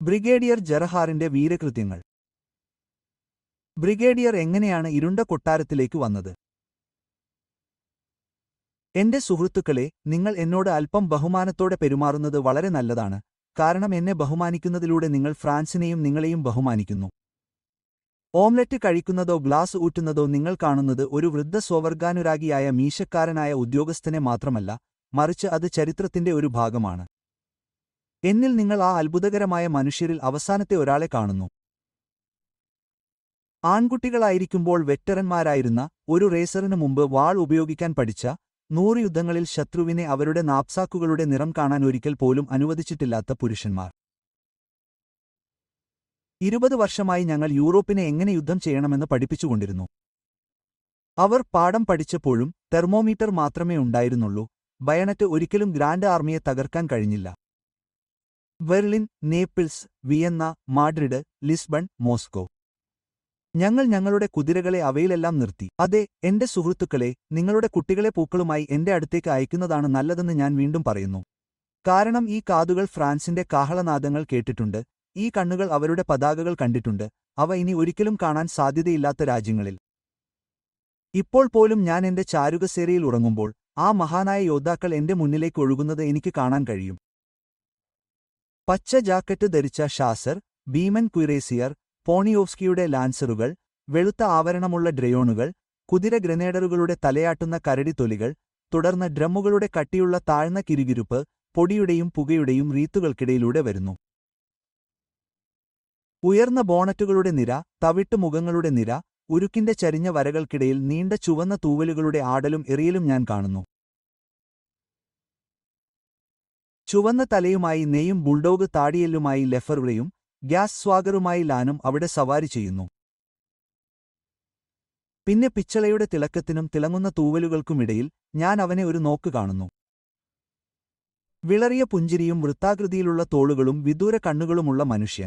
brigadier ജറഹാറിന്റെ വീരകൃത്യങ്ങൾ brigadier എങ്ങനെയാണ് ഇരുണ്ട കൊട്ടാരത്തിലേക്ക് വന്നത് എന്റെ സുഹൃത്തുക്കളെ നിങ്ങൾ എന്നോട് അല്പം ബഹുമാനത്തോടെ പെരുമാറുന്നത് വളരെ നല്ലതാണ് കാരണം എന്നെ ബഹുമാനിക്കുന്നതിലൂടെ നിങ്ങൾ ഫ്രാൻസിനെയും നിങ്ങളെയും ബഹുമാനിക്കുന്നു ഓംലറ്റ് കഴിക്കുന്നതോ ഗ്ലാസ് ഊറ്റുന്നതോ നിങ്ങൾ കാണുന്നത് ഒരു വൃദ്ധ സ്വവർഗാനുരാഗിയായ മീശക്കാരനായ ഉദ്യോഗസ്ഥനെ മാത്രമല്ല മറിച്ച് അത് ചരിത്രത്തിന്റെ ഒരു ഭാഗമാണ് എന്നിൽ നിങ്ങൾ ആ അത്ഭുതകരമായ മനുഷ്യരിൽ അവസാനത്തെ ഒരാളെ കാണുന്നു ആൺകുട്ടികളായിരിക്കുമ്പോൾ വെറ്ററന്മാരായിരുന്ന ഒരു റേസറിനു മുമ്പ് വാൾ ഉപയോഗിക്കാൻ പഠിച്ച നൂറ് യുദ്ധങ്ങളിൽ ശത്രുവിനെ അവരുടെ നാപ്സാക്കുകളുടെ നിറം കാണാൻ ഒരിക്കൽ പോലും അനുവദിച്ചിട്ടില്ലാത്ത പുരുഷന്മാർ ഇരുപത് വർഷമായി ഞങ്ങൾ യൂറോപ്പിനെ എങ്ങനെ യുദ്ധം ചെയ്യണമെന്ന് പഠിപ്പിച്ചുകൊണ്ടിരുന്നു അവർ പാഠം പഠിച്ചപ്പോഴും തെർമോമീറ്റർ മാത്രമേ ഉണ്ടായിരുന്നുള്ളൂ ബയണറ്റ് ഒരിക്കലും ഗ്രാൻഡ് ആർമിയെ തകർക്കാൻ കഴിഞ്ഞില്ല Berlin Naples Vienna Madrid Lisbon Moscow ഞങ്ങൾ ഞങ്ങളുടെ കുതിരകളെ അവയിലെല്ലാം നിർത്തി അതെ എന്റെ സുഹൃത്തുക്കളെ നിങ്ങളുടെ കുട്ടികളെ പൂക്കളുമായി എന്റെ അടുത്തേക്ക് അയക്കുന്നതാണ് നല്ലതെന്ന് ഞാൻ വീണ്ടും പറയുന്നു കാരണം ഈ കാതുകൾ ഫ്രാൻസിന്റെ കാഹളനാദങ്ങൾ കേട്ടിട്ടുണ്ട് ഈ കണ്ണുകൾ അവരുടെ പതാകകൾ കണ്ടിട്ടുണ്ട് അവ ഇനി ഒരിക്കലും കാണാൻ സാധ്യതയില്ലാത്ത രാജ്യങ്ങളിൽ ഇപ്പോൾ പോലും ഞാൻ എന്റെ ചാരുകസേരയിൽ ഉറങ്ങുമ്പോൾ ആ മഹാനായ യോദ്ധാക്കൾ എന്റെ മുന്നിലേക്ക് ഒഴുകുന്നത് എനിക്ക് കാണാൻ കഴിയും പച്ച ജാക്കറ്റ് ധരിച്ച ഷാസർ ഭീമൻ ക്വിറേസിയർ പോണിയോവ്സ്കിയുടെ ലാൻസറുകൾ വെളുത്ത ആവരണമുള്ള ഡ്രയോണുകൾ കുതിര ഗ്രനേഡറുകളുടെ തലയാട്ടുന്ന കരടിത്തൊലികൾ തുടർന്ന് ഡ്രമ്മുകളുടെ കട്ടിയുള്ള താഴ്ന്ന കിരുകിരുപ്പ് പൊടിയുടെയും പുകയുടെയും റീത്തുകൾക്കിടയിലൂടെ വരുന്നു ഉയർന്ന ബോണറ്റുകളുടെ നിര തവിട്ടുമുഖങ്ങളുടെ നിര ഉരുക്കിന്റെ ചരിഞ്ഞ വരകൾക്കിടയിൽ നീണ്ട ചുവന്ന തൂവലുകളുടെ ആടലും എറിയലും ഞാൻ കാണുന്നു ചുവന്ന തലയുമായി നെയ്യും ബുൾഡോഗ് താടിയെല്ലുമായി ലെഫറുടെയും ഗ്യാസ് സ്വാഗറുമായി ലാനും അവിടെ സവാരി ചെയ്യുന്നു പിന്നെ പിച്ചളയുടെ തിളക്കത്തിനും തിളങ്ങുന്ന തൂവലുകൾക്കുമിടയിൽ ഞാൻ അവനെ ഒരു നോക്ക് കാണുന്നു വിളറിയ പുഞ്ചിരിയും വൃത്താകൃതിയിലുള്ള തോളുകളും വിദൂര കണ്ണുകളുമുള്ള മനുഷ്യൻ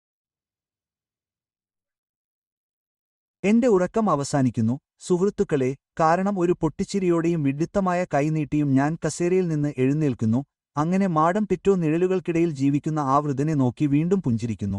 എന്റെ ഉറക്കം അവസാനിക്കുന്നു സുഹൃത്തുക്കളെ കാരണം ഒരു പൊട്ടിച്ചിരിയോടെയും വിഡിത്തമായ കൈനീട്ടിയും ഞാൻ കസേരയിൽ നിന്ന് എഴുന്നേൽക്കുന്നു അങ്ങനെ മാടം പിറ്റോ നിഴലുകൾക്കിടയിൽ ജീവിക്കുന്ന ആ വൃതനെ നോക്കി വീണ്ടും പുഞ്ചിരിക്കുന്നു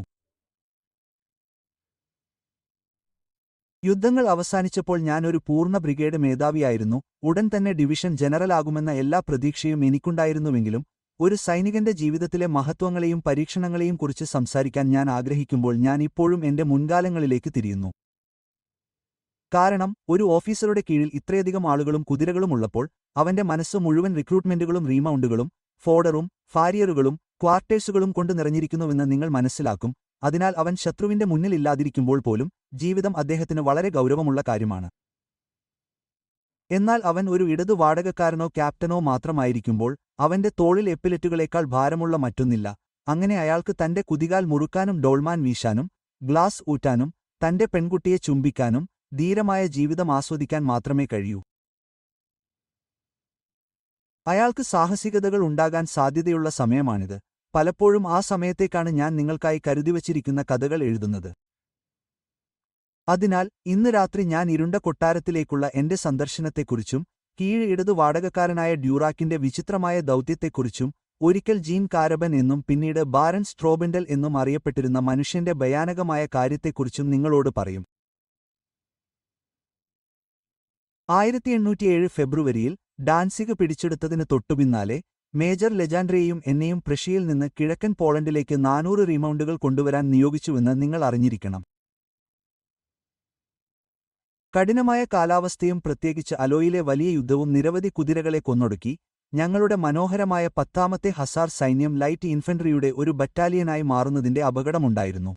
യുദ്ധങ്ങൾ അവസാനിച്ചപ്പോൾ ഞാൻ ഒരു പൂർണ്ണ ബ്രിഗേഡ് മേധാവിയായിരുന്നു ഉടൻ തന്നെ ഡിവിഷൻ ജനറലാകുമെന്ന എല്ലാ പ്രതീക്ഷയും എനിക്കുണ്ടായിരുന്നുവെങ്കിലും ഒരു സൈനികന്റെ ജീവിതത്തിലെ മഹത്വങ്ങളെയും പരീക്ഷണങ്ങളെയും കുറിച്ച് സംസാരിക്കാൻ ഞാൻ ആഗ്രഹിക്കുമ്പോൾ ഞാൻ ഇപ്പോഴും എന്റെ മുൻകാലങ്ങളിലേക്ക് തിരിയുന്നു കാരണം ഒരു ഓഫീസറുടെ കീഴിൽ ഇത്രയധികം ആളുകളും കുതിരകളും ഉള്ളപ്പോൾ അവന്റെ മനസ്സ് മുഴുവൻ റിക്രൂട്ട്മെന്റുകളും റീമൗണ്ടുകളും ഫോഡറും ഫാരിയറുകളും ക്വാർട്ടേഴ്സുകളും കൊണ്ട് നിറഞ്ഞിരിക്കുന്നുവെന്ന് നിങ്ങൾ മനസ്സിലാക്കും അതിനാൽ അവൻ ശത്രുവിന്റെ മുന്നിലില്ലാതിരിക്കുമ്പോൾ പോലും ജീവിതം അദ്ദേഹത്തിന് വളരെ ഗൗരവമുള്ള കാര്യമാണ് എന്നാൽ അവൻ ഒരു ഇടതു വാടകക്കാരനോ ക്യാപ്റ്റനോ മാത്രമായിരിക്കുമ്പോൾ അവന്റെ തോളിൽ എപ്പിലെറ്റുകളേക്കാൾ ഭാരമുള്ള മറ്റൊന്നില്ല അങ്ങനെ അയാൾക്ക് തന്റെ കുതികാൽ മുറുക്കാനും ഡോൾമാൻ വീശാനും ഗ്ലാസ് ഊറ്റാനും തന്റെ പെൺകുട്ടിയെ ചുംബിക്കാനും ധീരമായ ജീവിതം ആസ്വദിക്കാൻ മാത്രമേ കഴിയൂ അയാൾക്ക് സാഹസികതകൾ ഉണ്ടാകാൻ സാധ്യതയുള്ള സമയമാണിത് പലപ്പോഴും ആ സമയത്തേക്കാണ് ഞാൻ നിങ്ങൾക്കായി കരുതിവച്ചിരിക്കുന്ന കഥകൾ എഴുതുന്നത് അതിനാൽ ഇന്ന് രാത്രി ഞാൻ ഇരുണ്ട കൊട്ടാരത്തിലേക്കുള്ള എന്റെ സന്ദർശനത്തെക്കുറിച്ചും കീഴ് ഇടതു വാടകക്കാരനായ ഡ്യൂറാക്കിന്റെ വിചിത്രമായ ദൗത്യത്തെക്കുറിച്ചും ഒരിക്കൽ ജീൻ കാരബൻ എന്നും പിന്നീട് ബാരൻ സ്ട്രോബിൻഡൽ എന്നും അറിയപ്പെട്ടിരുന്ന മനുഷ്യന്റെ ഭയാനകമായ കാര്യത്തെക്കുറിച്ചും നിങ്ങളോട് പറയും ആയിരത്തി എണ്ണൂറ്റിയേഴ് ഫെബ്രുവരിയിൽ ഡാൻസിക പിടിച്ചെടുത്തതിന് തൊട്ടുപിന്നാലെ മേജർ ലെജാൻഡ്രയെയും എന്നെയും പ്രഷ്യയിൽ നിന്ന് കിഴക്കൻ പോളണ്ടിലേക്ക് നാനൂറ് റീമൗണ്ടുകൾ കൊണ്ടുവരാൻ നിയോഗിച്ചുവെന്ന് നിങ്ങൾ അറിഞ്ഞിരിക്കണം കഠിനമായ കാലാവസ്ഥയും പ്രത്യേകിച്ച് അലോയിലെ വലിയ യുദ്ധവും നിരവധി കുതിരകളെ കൊന്നൊടുക്കി ഞങ്ങളുടെ മനോഹരമായ പത്താമത്തെ ഹസാർ സൈന്യം ലൈറ്റ് ഇൻഫൻട്രിയുടെ ഒരു ബറ്റാലിയനായി മാറുന്നതിന്റെ അപകടമുണ്ടായിരുന്നു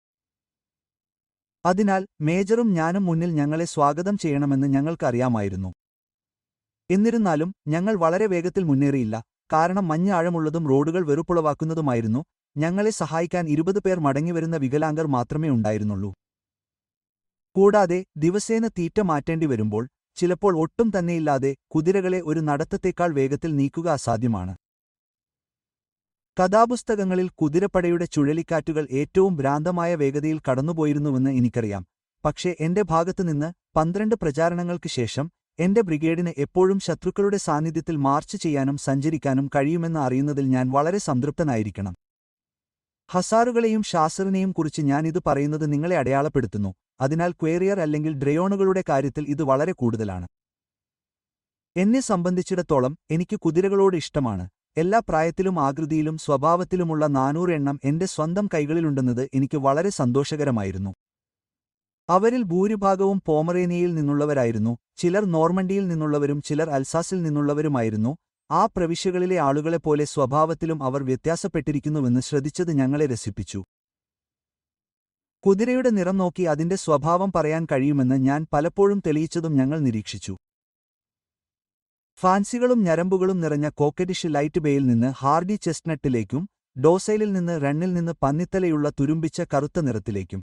അതിനാൽ മേജറും ഞാനും മുന്നിൽ ഞങ്ങളെ സ്വാഗതം ചെയ്യണമെന്ന് ഞങ്ങൾക്കറിയാമായിരുന്നു എന്നിരുന്നാലും ഞങ്ങൾ വളരെ വേഗത്തിൽ മുന്നേറിയില്ല കാരണം മഞ്ഞ് ആഴമുള്ളതും റോഡുകൾ വെറുപ്പുളവാക്കുന്നതുമായിരുന്നു ഞങ്ങളെ സഹായിക്കാൻ ഇരുപത് പേർ മടങ്ങിവരുന്ന വികലാംഗർ മാത്രമേ ഉണ്ടായിരുന്നുള്ളൂ കൂടാതെ ദിവസേന തീറ്റ മാറ്റേണ്ടി വരുമ്പോൾ ചിലപ്പോൾ ഒട്ടും തന്നെയില്ലാതെ കുതിരകളെ ഒരു നടത്തത്തേക്കാൾ വേഗത്തിൽ നീക്കുക അസാധ്യമാണ് കഥാപുസ്തകങ്ങളിൽ കുതിരപ്പടയുടെ ചുഴലിക്കാറ്റുകൾ ഏറ്റവും ഭ്രാന്തമായ വേഗതയിൽ കടന്നുപോയിരുന്നുവെന്ന് എനിക്കറിയാം പക്ഷേ എന്റെ ഭാഗത്തുനിന്ന് പന്ത്രണ്ട് പ്രചാരണങ്ങൾക്ക് ശേഷം എന്റെ ബ്രിഗേഡിന് എപ്പോഴും ശത്രുക്കളുടെ സാന്നിധ്യത്തിൽ മാർച്ച് ചെയ്യാനും സഞ്ചരിക്കാനും കഴിയുമെന്ന് അറിയുന്നതിൽ ഞാൻ വളരെ സംതൃപ്തനായിരിക്കണം ഹസാറുകളെയും ഷാസറിനെയും കുറിച്ച് ഞാൻ ഇത് പറയുന്നത് നിങ്ങളെ അടയാളപ്പെടുത്തുന്നു അതിനാൽ ക്വേറിയർ അല്ലെങ്കിൽ ഡ്രയോണുകളുടെ കാര്യത്തിൽ ഇത് വളരെ കൂടുതലാണ് എന്നെ സംബന്ധിച്ചിടത്തോളം എനിക്ക് കുതിരകളോട് ഇഷ്ടമാണ് എല്ലാ പ്രായത്തിലും ആകൃതിയിലും സ്വഭാവത്തിലുമുള്ള നാനൂറ് എണ്ണം എന്റെ സ്വന്തം കൈകളിലുണ്ടെന്നത് എനിക്ക് വളരെ സന്തോഷകരമായിരുന്നു അവരിൽ ഭൂരിഭാഗവും പോമറേനിയയിൽ നിന്നുള്ളവരായിരുന്നു ചിലർ നോർമണ്ടിയിൽ നിന്നുള്ളവരും ചിലർ അൽസാസിൽ നിന്നുള്ളവരുമായിരുന്നു ആ പ്രവിശ്യകളിലെ ആളുകളെപ്പോലെ സ്വഭാവത്തിലും അവർ വ്യത്യാസപ്പെട്ടിരിക്കുന്നുവെന്ന് ശ്രദ്ധിച്ചത് ഞങ്ങളെ രസിപ്പിച്ചു കുതിരയുടെ നിറം നോക്കി അതിന്റെ സ്വഭാവം പറയാൻ കഴിയുമെന്ന് ഞാൻ പലപ്പോഴും തെളിയിച്ചതും ഞങ്ങൾ നിരീക്ഷിച്ചു ഫാൻസികളും ഞരമ്പുകളും നിറഞ്ഞ കോക്കറ്റിഷ് ലൈറ്റ് ബേയിൽ നിന്ന് ഹാർഡി ചെസ്റ്റ്നട്ടിലേക്കും ഡോസൈലിൽ നിന്ന് റണ്ണിൽ നിന്ന് പന്നിത്തലയുള്ള തുരുമ്പിച്ച കറുത്ത നിറത്തിലേക്കും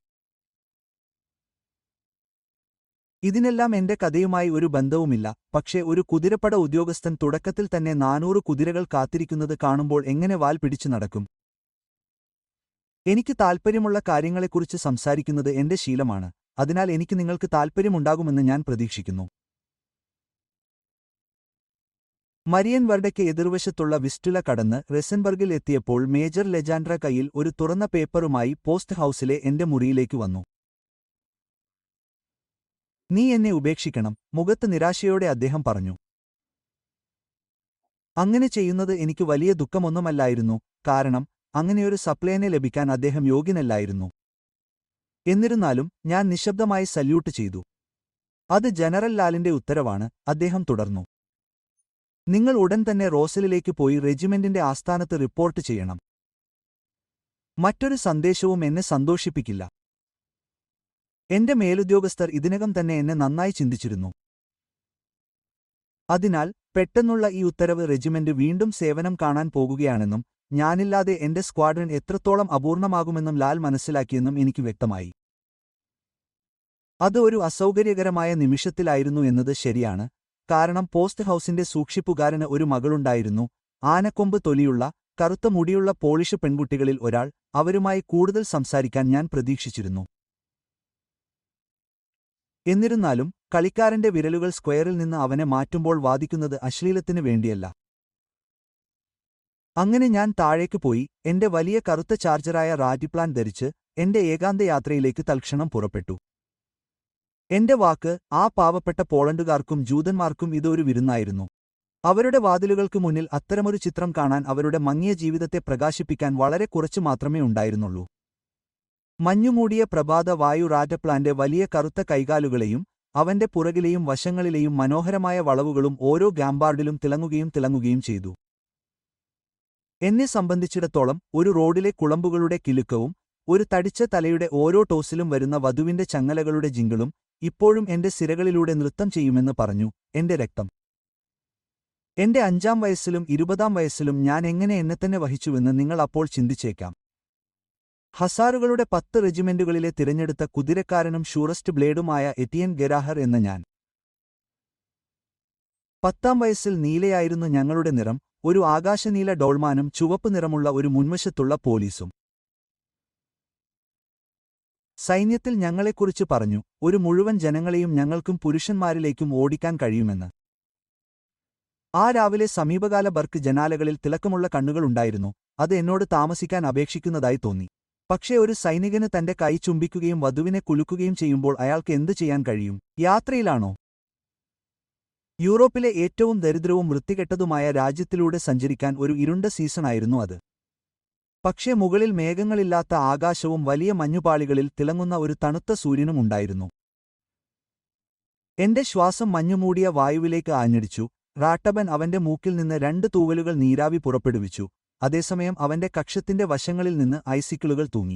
ഇതിനെല്ലാം എന്റെ കഥയുമായി ഒരു ബന്ധവുമില്ല പക്ഷേ ഒരു കുതിരപ്പട ഉദ്യോഗസ്ഥൻ തുടക്കത്തിൽ തന്നെ നാനൂറ് കുതിരകൾ കാത്തിരിക്കുന്നത് കാണുമ്പോൾ എങ്ങനെ വാൽ പിടിച്ചു നടക്കും എനിക്ക് താൽപ്പര്യമുള്ള കാര്യങ്ങളെക്കുറിച്ച് സംസാരിക്കുന്നത് എന്റെ ശീലമാണ് അതിനാൽ എനിക്ക് നിങ്ങൾക്ക് താൽപ്പര്യമുണ്ടാകുമെന്ന് ഞാൻ പ്രതീക്ഷിക്കുന്നു മരിയൻ വർഡയ്ക്ക് എതിർവശത്തുള്ള വിസ്റ്റുല കടന്ന് റെസൻബർഗിൽ എത്തിയപ്പോൾ മേജർ ലെജാൻഡ്ര കയ്യിൽ ഒരു തുറന്ന പേപ്പറുമായി പോസ്റ്റ് ഹൌസിലെ എന്റെ മുറിയിലേക്ക് വന്നു നീ എന്നെ ഉപേക്ഷിക്കണം മുഖത്ത് നിരാശയോടെ അദ്ദേഹം പറഞ്ഞു അങ്ങനെ ചെയ്യുന്നത് എനിക്ക് വലിയ ദുഃഖമൊന്നുമല്ലായിരുന്നു കാരണം അങ്ങനെയൊരു സപ്ലൈനെ ലഭിക്കാൻ അദ്ദേഹം യോഗ്യനല്ലായിരുന്നു എന്നിരുന്നാലും ഞാൻ നിശബ്ദമായി സല്യൂട്ട് ചെയ്തു അത് ജനറൽ ലാലിന്റെ ഉത്തരവാണ് അദ്ദേഹം തുടർന്നു നിങ്ങൾ ഉടൻ തന്നെ റോസലിലേക്ക് പോയി റെജിമെന്റിന്റെ ആസ്ഥാനത്ത് റിപ്പോർട്ട് ചെയ്യണം മറ്റൊരു സന്ദേശവും എന്നെ സന്തോഷിപ്പിക്കില്ല എന്റെ മേലുദ്യോഗസ്ഥർ ഇതിനകം തന്നെ എന്നെ നന്നായി ചിന്തിച്ചിരുന്നു അതിനാൽ പെട്ടെന്നുള്ള ഈ ഉത്തരവ് റെജിമെന്റ് വീണ്ടും സേവനം കാണാൻ പോകുകയാണെന്നും ഞാനില്ലാതെ എന്റെ സ്ക്വാഡ്രൺ എത്രത്തോളം അപൂർണമാകുമെന്നും ലാൽ മനസ്സിലാക്കിയെന്നും എനിക്ക് വ്യക്തമായി അത് ഒരു അസൗകര്യകരമായ നിമിഷത്തിലായിരുന്നു എന്നത് ശരിയാണ് കാരണം പോസ്റ്റ് ഹൌസിന്റെ സൂക്ഷിപ്പുകാരന് ഒരു മകളുണ്ടായിരുന്നു ആനക്കൊമ്പ് തൊലിയുള്ള കറുത്ത മുടിയുള്ള പോളിഷ് പെൺകുട്ടികളിൽ ഒരാൾ അവരുമായി കൂടുതൽ സംസാരിക്കാൻ ഞാൻ പ്രതീക്ഷിച്ചിരുന്നു എന്നിരുന്നാലും കളിക്കാരന്റെ വിരലുകൾ സ്ക്വയറിൽ നിന്ന് അവനെ മാറ്റുമ്പോൾ വാദിക്കുന്നത് അശ്ലീലത്തിനു വേണ്ടിയല്ല അങ്ങനെ ഞാൻ താഴേക്ക് പോയി എന്റെ വലിയ കറുത്ത ചാർജറായ റാറ്റിപ്ലാൻ ധരിച്ച് എന്റെ ഏകാന്ത യാത്രയിലേക്ക് തൽക്ഷണം പുറപ്പെട്ടു എന്റെ വാക്ക് ആ പാവപ്പെട്ട പോളണ്ടുകാർക്കും ജൂതന്മാർക്കും ഇതൊരു വിരുന്നായിരുന്നു അവരുടെ വാതിലുകൾക്ക് മുന്നിൽ അത്തരമൊരു ചിത്രം കാണാൻ അവരുടെ മങ്ങിയ ജീവിതത്തെ പ്രകാശിപ്പിക്കാൻ വളരെ കുറച്ചു മാത്രമേ ഉണ്ടായിരുന്നുള്ളൂ മഞ്ഞുമൂടിയ പ്രഭാത വായു റാറ്റപ്ലാന്റെ വലിയ കറുത്ത കൈകാലുകളെയും അവന്റെ പുറകിലെയും വശങ്ങളിലെയും മനോഹരമായ വളവുകളും ഓരോ ഗാംബാർഡിലും തിളങ്ങുകയും തിളങ്ങുകയും ചെയ്തു എന്നെ സംബന്ധിച്ചിടത്തോളം ഒരു റോഡിലെ കുളമ്പുകളുടെ കിലുക്കവും ഒരു തടിച്ച തലയുടെ ഓരോ ടോസിലും വരുന്ന വധുവിന്റെ ചങ്ങലകളുടെ ജിങ്കളും ഇപ്പോഴും എന്റെ സിരകളിലൂടെ നൃത്തം ചെയ്യുമെന്ന് പറഞ്ഞു എന്റെ രക്തം എന്റെ അഞ്ചാം വയസ്സിലും ഇരുപതാം വയസ്സിലും ഞാൻ എങ്ങനെ എന്നെത്തന്നെ വഹിച്ചുവെന്ന് നിങ്ങൾ അപ്പോൾ ചിന്തിച്ചേക്കാം ഹസാറുകളുടെ പത്ത് റെജിമെന്റുകളിലെ തിരഞ്ഞെടുത്ത കുതിരക്കാരനും ഷൂറസ്റ്റ് ബ്ലേഡുമായ എറ്റിയൻ ഗെരാഹർ എന്ന ഞാൻ പത്താം വയസ്സിൽ നീലയായിരുന്നു ഞങ്ങളുടെ നിറം ഒരു ആകാശനീല ഡോൾമാനും ചുവപ്പ് നിറമുള്ള ഒരു മുൻവശത്തുള്ള പോലീസും സൈന്യത്തിൽ ഞങ്ങളെക്കുറിച്ച് പറഞ്ഞു ഒരു മുഴുവൻ ജനങ്ങളെയും ഞങ്ങൾക്കും പുരുഷന്മാരിലേക്കും ഓടിക്കാൻ കഴിയുമെന്ന് ആ രാവിലെ സമീപകാല ബർക്ക് ജനാലകളിൽ തിളക്കമുള്ള കണ്ണുകളുണ്ടായിരുന്നു അത് എന്നോട് താമസിക്കാൻ അപേക്ഷിക്കുന്നതായി തോന്നി പക്ഷേ ഒരു സൈനികന് തന്റെ കൈ ചുംബിക്കുകയും വധുവിനെ കുലുക്കുകയും ചെയ്യുമ്പോൾ അയാൾക്ക് എന്തു ചെയ്യാൻ കഴിയും യാത്രയിലാണോ യൂറോപ്പിലെ ഏറ്റവും ദരിദ്രവും വൃത്തികെട്ടതുമായ രാജ്യത്തിലൂടെ സഞ്ചരിക്കാൻ ഒരു ഇരുണ്ട സീസണായിരുന്നു അത് പക്ഷേ മുകളിൽ മേഘങ്ങളില്ലാത്ത ആകാശവും വലിയ മഞ്ഞുപാളികളിൽ തിളങ്ങുന്ന ഒരു തണുത്ത സൂര്യനും ഉണ്ടായിരുന്നു എന്റെ ശ്വാസം മഞ്ഞുമൂടിയ വായുവിലേക്ക് ആഞ്ഞടിച്ചു റാട്ടബൻ അവന്റെ മൂക്കിൽ നിന്ന് രണ്ട് തൂവലുകൾ നീരാവി പുറപ്പെടുവിച്ചു അതേസമയം അവന്റെ കക്ഷത്തിന്റെ വശങ്ങളിൽ നിന്ന് ഐസിക്കിളുകൾ തൂങ്ങി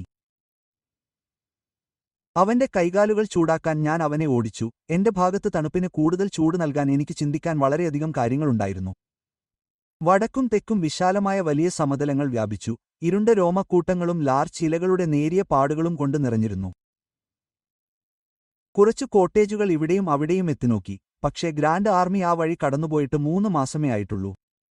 അവന്റെ കൈകാലുകൾ ചൂടാക്കാൻ ഞാൻ അവനെ ഓടിച്ചു എന്റെ ഭാഗത്ത് തണുപ്പിന് കൂടുതൽ ചൂട് നൽകാൻ എനിക്ക് ചിന്തിക്കാൻ വളരെയധികം കാര്യങ്ങളുണ്ടായിരുന്നു വടക്കും തെക്കും വിശാലമായ വലിയ സമതലങ്ങൾ വ്യാപിച്ചു ഇരുണ്ട രോമക്കൂട്ടങ്ങളും ലാർച്ച് ഇലകളുടെ നേരിയ പാടുകളും കൊണ്ട് നിറഞ്ഞിരുന്നു കുറച്ചു കോട്ടേജുകൾ ഇവിടെയും അവിടെയും എത്തിനോക്കി പക്ഷേ ഗ്രാൻഡ് ആർമി ആ വഴി കടന്നുപോയിട്ട് മൂന്ന് മാസമേ ആയിട്ടുള്ളൂ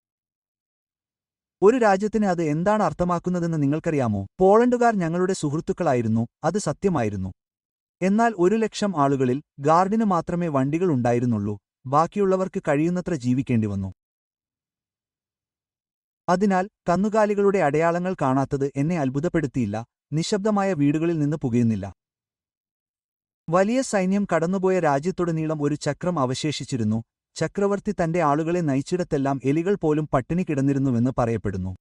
ഒരു രാജ്യത്തിന് അത് എന്താണ് അർത്ഥമാക്കുന്നതെന്ന് നിങ്ങൾക്കറിയാമോ പോളണ്ടുകാർ ഞങ്ങളുടെ സുഹൃത്തുക്കളായിരുന്നു അത് സത്യമായിരുന്നു എന്നാൽ ഒരു ലക്ഷം ആളുകളിൽ ഗാർഡിന് മാത്രമേ വണ്ടികൾ ഉണ്ടായിരുന്നുള്ളൂ ബാക്കിയുള്ളവർക്ക് കഴിയുന്നത്ര ജീവിക്കേണ്ടി വന്നു അതിനാൽ കന്നുകാലികളുടെ അടയാളങ്ങൾ കാണാത്തത് എന്നെ അത്ഭുതപ്പെടുത്തിയില്ല നിശബ്ദമായ വീടുകളിൽ നിന്ന് പുകയുന്നില്ല വലിയ സൈന്യം കടന്നുപോയ രാജ്യത്തുടനീളം ഒരു ചക്രം അവശേഷിച്ചിരുന്നു ചക്രവർത്തി തന്റെ ആളുകളെ നയിച്ചിടത്തെല്ലാം എലികൾ പോലും പട്ടിണി കിടന്നിരുന്നുവെന്ന് പറയപ്പെടുന്നു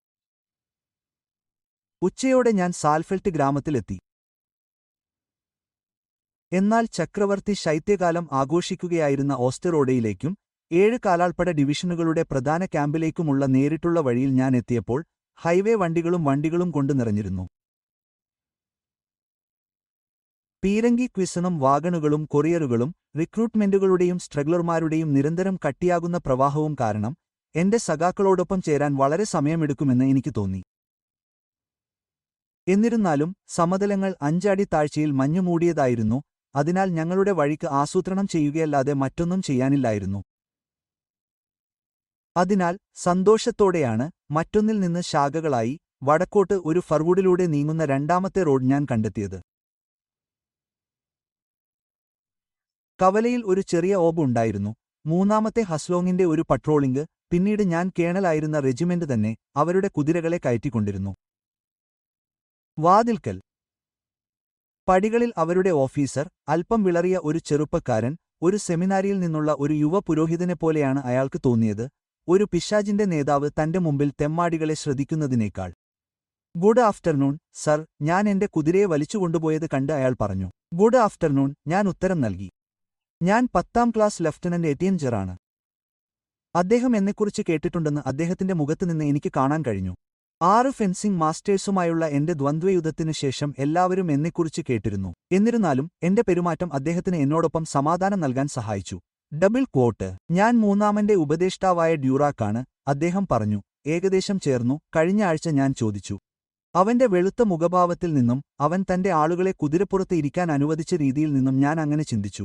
ഉച്ചയോടെ ഞാൻ സാൽഫെൽറ്റ് ഗ്രാമത്തിലെത്തി എന്നാൽ ചക്രവർത്തി ശൈത്യകാലം ആഘോഷിക്കുകയായിരുന്ന ഓസ്റ്ററോഡയിലേക്കും ഏഴ് കാലാൾപ്പട ഡിവിഷനുകളുടെ പ്രധാന ക്യാമ്പിലേക്കുമുള്ള നേരിട്ടുള്ള വഴിയിൽ ഞാൻ എത്തിയപ്പോൾ ഹൈവേ വണ്ടികളും വണ്ടികളും കൊണ്ട് നിറഞ്ഞിരുന്നു പീരങ്കി ക്വിസണും വാഗണുകളും കൊറിയറുകളും റിക്രൂട്ട്മെന്റുകളുടെയും സ്ട്രഗ്ലർമാരുടെയും നിരന്തരം കട്ടിയാകുന്ന പ്രവാഹവും കാരണം എന്റെ സഖാക്കളോടൊപ്പം ചേരാൻ വളരെ സമയമെടുക്കുമെന്ന് എനിക്ക് തോന്നി എന്നിരുന്നാലും സമതലങ്ങൾ അഞ്ചടി താഴ്ചയിൽ മഞ്ഞുമൂടിയതായിരുന്നു അതിനാൽ ഞങ്ങളുടെ വഴിക്ക് ആസൂത്രണം ചെയ്യുകയല്ലാതെ മറ്റൊന്നും ചെയ്യാനില്ലായിരുന്നു അതിനാൽ സന്തോഷത്തോടെയാണ് മറ്റൊന്നിൽ നിന്ന് ശാഖകളായി വടക്കോട്ട് ഒരു ഫർവുഡിലൂടെ നീങ്ങുന്ന രണ്ടാമത്തെ റോഡ് ഞാൻ കണ്ടെത്തിയത് കവലയിൽ ഒരു ചെറിയ ഓബ് ഉണ്ടായിരുന്നു മൂന്നാമത്തെ ഹസ്ലോങ്ങിന്റെ ഒരു പട്രോളിംഗ് പിന്നീട് ഞാൻ കേണലായിരുന്ന റെജിമെന്റ് തന്നെ അവരുടെ കുതിരകളെ കയറ്റിക്കൊണ്ടിരുന്നു വാതിൽക്കൽ പടികളിൽ അവരുടെ ഓഫീസർ അല്പം വിളറിയ ഒരു ചെറുപ്പക്കാരൻ ഒരു സെമിനാരിയിൽ നിന്നുള്ള ഒരു യുവ പുരോഹിതനെപ്പോലെയാണ് അയാൾക്ക് തോന്നിയത് ഒരു പിശാജിന്റെ നേതാവ് തന്റെ മുമ്പിൽ തെമ്മാടികളെ ശ്രദ്ധിക്കുന്നതിനേക്കാൾ ഗുഡ് ആഫ്റ്റർനൂൺ സർ ഞാൻ എന്റെ കുതിരയെ വലിച്ചുകൊണ്ടുപോയത് കണ്ട് അയാൾ പറഞ്ഞു ഗുഡ് ആഫ്റ്റർനൂൺ ഞാൻ ഉത്തരം നൽകി ഞാൻ പത്താം ക്ലാസ് ലഫ്റ്റനന്റ് എറ്റിയൻ ജെറാണ് അദ്ദേഹം എന്നെക്കുറിച്ച് കേട്ടിട്ടുണ്ടെന്ന് അദ്ദേഹത്തിന്റെ മുഖത്തുനിന്ന് എനിക്ക് കാണാൻ കഴിഞ്ഞു ആറ് ഫെൻസിംഗ് മാസ്റ്റേഴ്സുമായുള്ള എന്റെ ദ്വന്ദ്വയുദ്ധത്തിനു ശേഷം എല്ലാവരും എന്നെക്കുറിച്ച് കേട്ടിരുന്നു എന്നിരുന്നാലും എന്റെ പെരുമാറ്റം അദ്ദേഹത്തിന് എന്നോടൊപ്പം സമാധാനം നൽകാൻ സഹായിച്ചു ഡബിൾ ക്വോട്ട് ഞാൻ മൂന്നാമന്റെ ഉപദേഷ്ടാവായ ഡ്യൂറാക്കാണ് അദ്ദേഹം പറഞ്ഞു ഏകദേശം ചേർന്നു കഴിഞ്ഞ ആഴ്ച ഞാൻ ചോദിച്ചു അവന്റെ വെളുത്ത മുഖഭാവത്തിൽ നിന്നും അവൻ തന്റെ ആളുകളെ കുതിരപ്പുറത്ത് ഇരിക്കാൻ അനുവദിച്ച രീതിയിൽ നിന്നും ഞാൻ അങ്ങനെ ചിന്തിച്ചു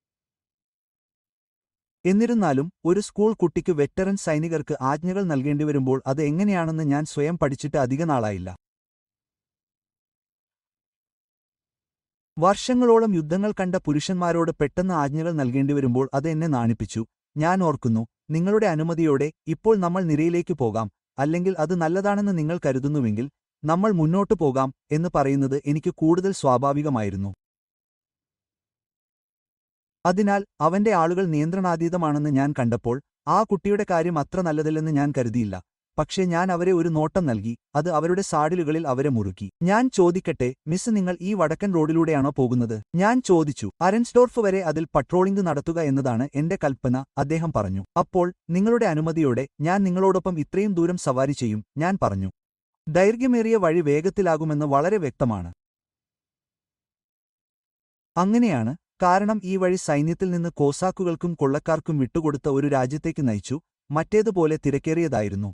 എന്നിരുന്നാലും ഒരു സ്കൂൾ കുട്ടിക്ക് വെറ്ററൻ സൈനികർക്ക് ആജ്ഞകൾ നൽകേണ്ടിവരുമ്പോൾ അത് എങ്ങനെയാണെന്ന് ഞാൻ സ്വയം പഠിച്ചിട്ട് അധിക നാളായില്ല വർഷങ്ങളോളം യുദ്ധങ്ങൾ കണ്ട പുരുഷന്മാരോട് പെട്ടെന്ന് ആജ്ഞകൾ നൽകേണ്ടിവരുമ്പോൾ അത് എന്നെ നാണിപ്പിച്ചു ഞാൻ ഓർക്കുന്നു നിങ്ങളുടെ അനുമതിയോടെ ഇപ്പോൾ നമ്മൾ നിരയിലേക്ക് പോകാം അല്ലെങ്കിൽ അത് നല്ലതാണെന്ന് നിങ്ങൾ കരുതുന്നുവെങ്കിൽ നമ്മൾ മുന്നോട്ടു പോകാം എന്ന് പറയുന്നത് എനിക്ക് കൂടുതൽ സ്വാഭാവികമായിരുന്നു അതിനാൽ അവന്റെ ആളുകൾ നിയന്ത്രണാതീതമാണെന്ന് ഞാൻ കണ്ടപ്പോൾ ആ കുട്ടിയുടെ കാര്യം അത്ര നല്ലതല്ലെന്ന് ഞാൻ കരുതിയില്ല പക്ഷേ ഞാൻ അവരെ ഒരു നോട്ടം നൽകി അത് അവരുടെ സാഡിലുകളിൽ അവരെ മുറുക്കി ഞാൻ ചോദിക്കട്ടെ മിസ് നിങ്ങൾ ഈ വടക്കൻ റോഡിലൂടെയാണോ പോകുന്നത് ഞാൻ ചോദിച്ചു അരൻസ്ഡോർഫ് വരെ അതിൽ പട്രോളിംഗ് നടത്തുക എന്നതാണ് എന്റെ കൽപ്പന അദ്ദേഹം പറഞ്ഞു അപ്പോൾ നിങ്ങളുടെ അനുമതിയോടെ ഞാൻ നിങ്ങളോടൊപ്പം ഇത്രയും ദൂരം സവാരി ചെയ്യും ഞാൻ പറഞ്ഞു ദൈർഘ്യമേറിയ വഴി വേഗത്തിലാകുമെന്ന് വളരെ വ്യക്തമാണ് അങ്ങനെയാണ് കാരണം ഈ വഴി സൈന്യത്തിൽ നിന്ന് കോസാക്കുകൾക്കും കൊള്ളക്കാർക്കും വിട്ടുകൊടുത്ത ഒരു രാജ്യത്തേക്ക് നയിച്ചു മറ്റേതുപോലെ തിരക്കേറിയതായിരുന്നു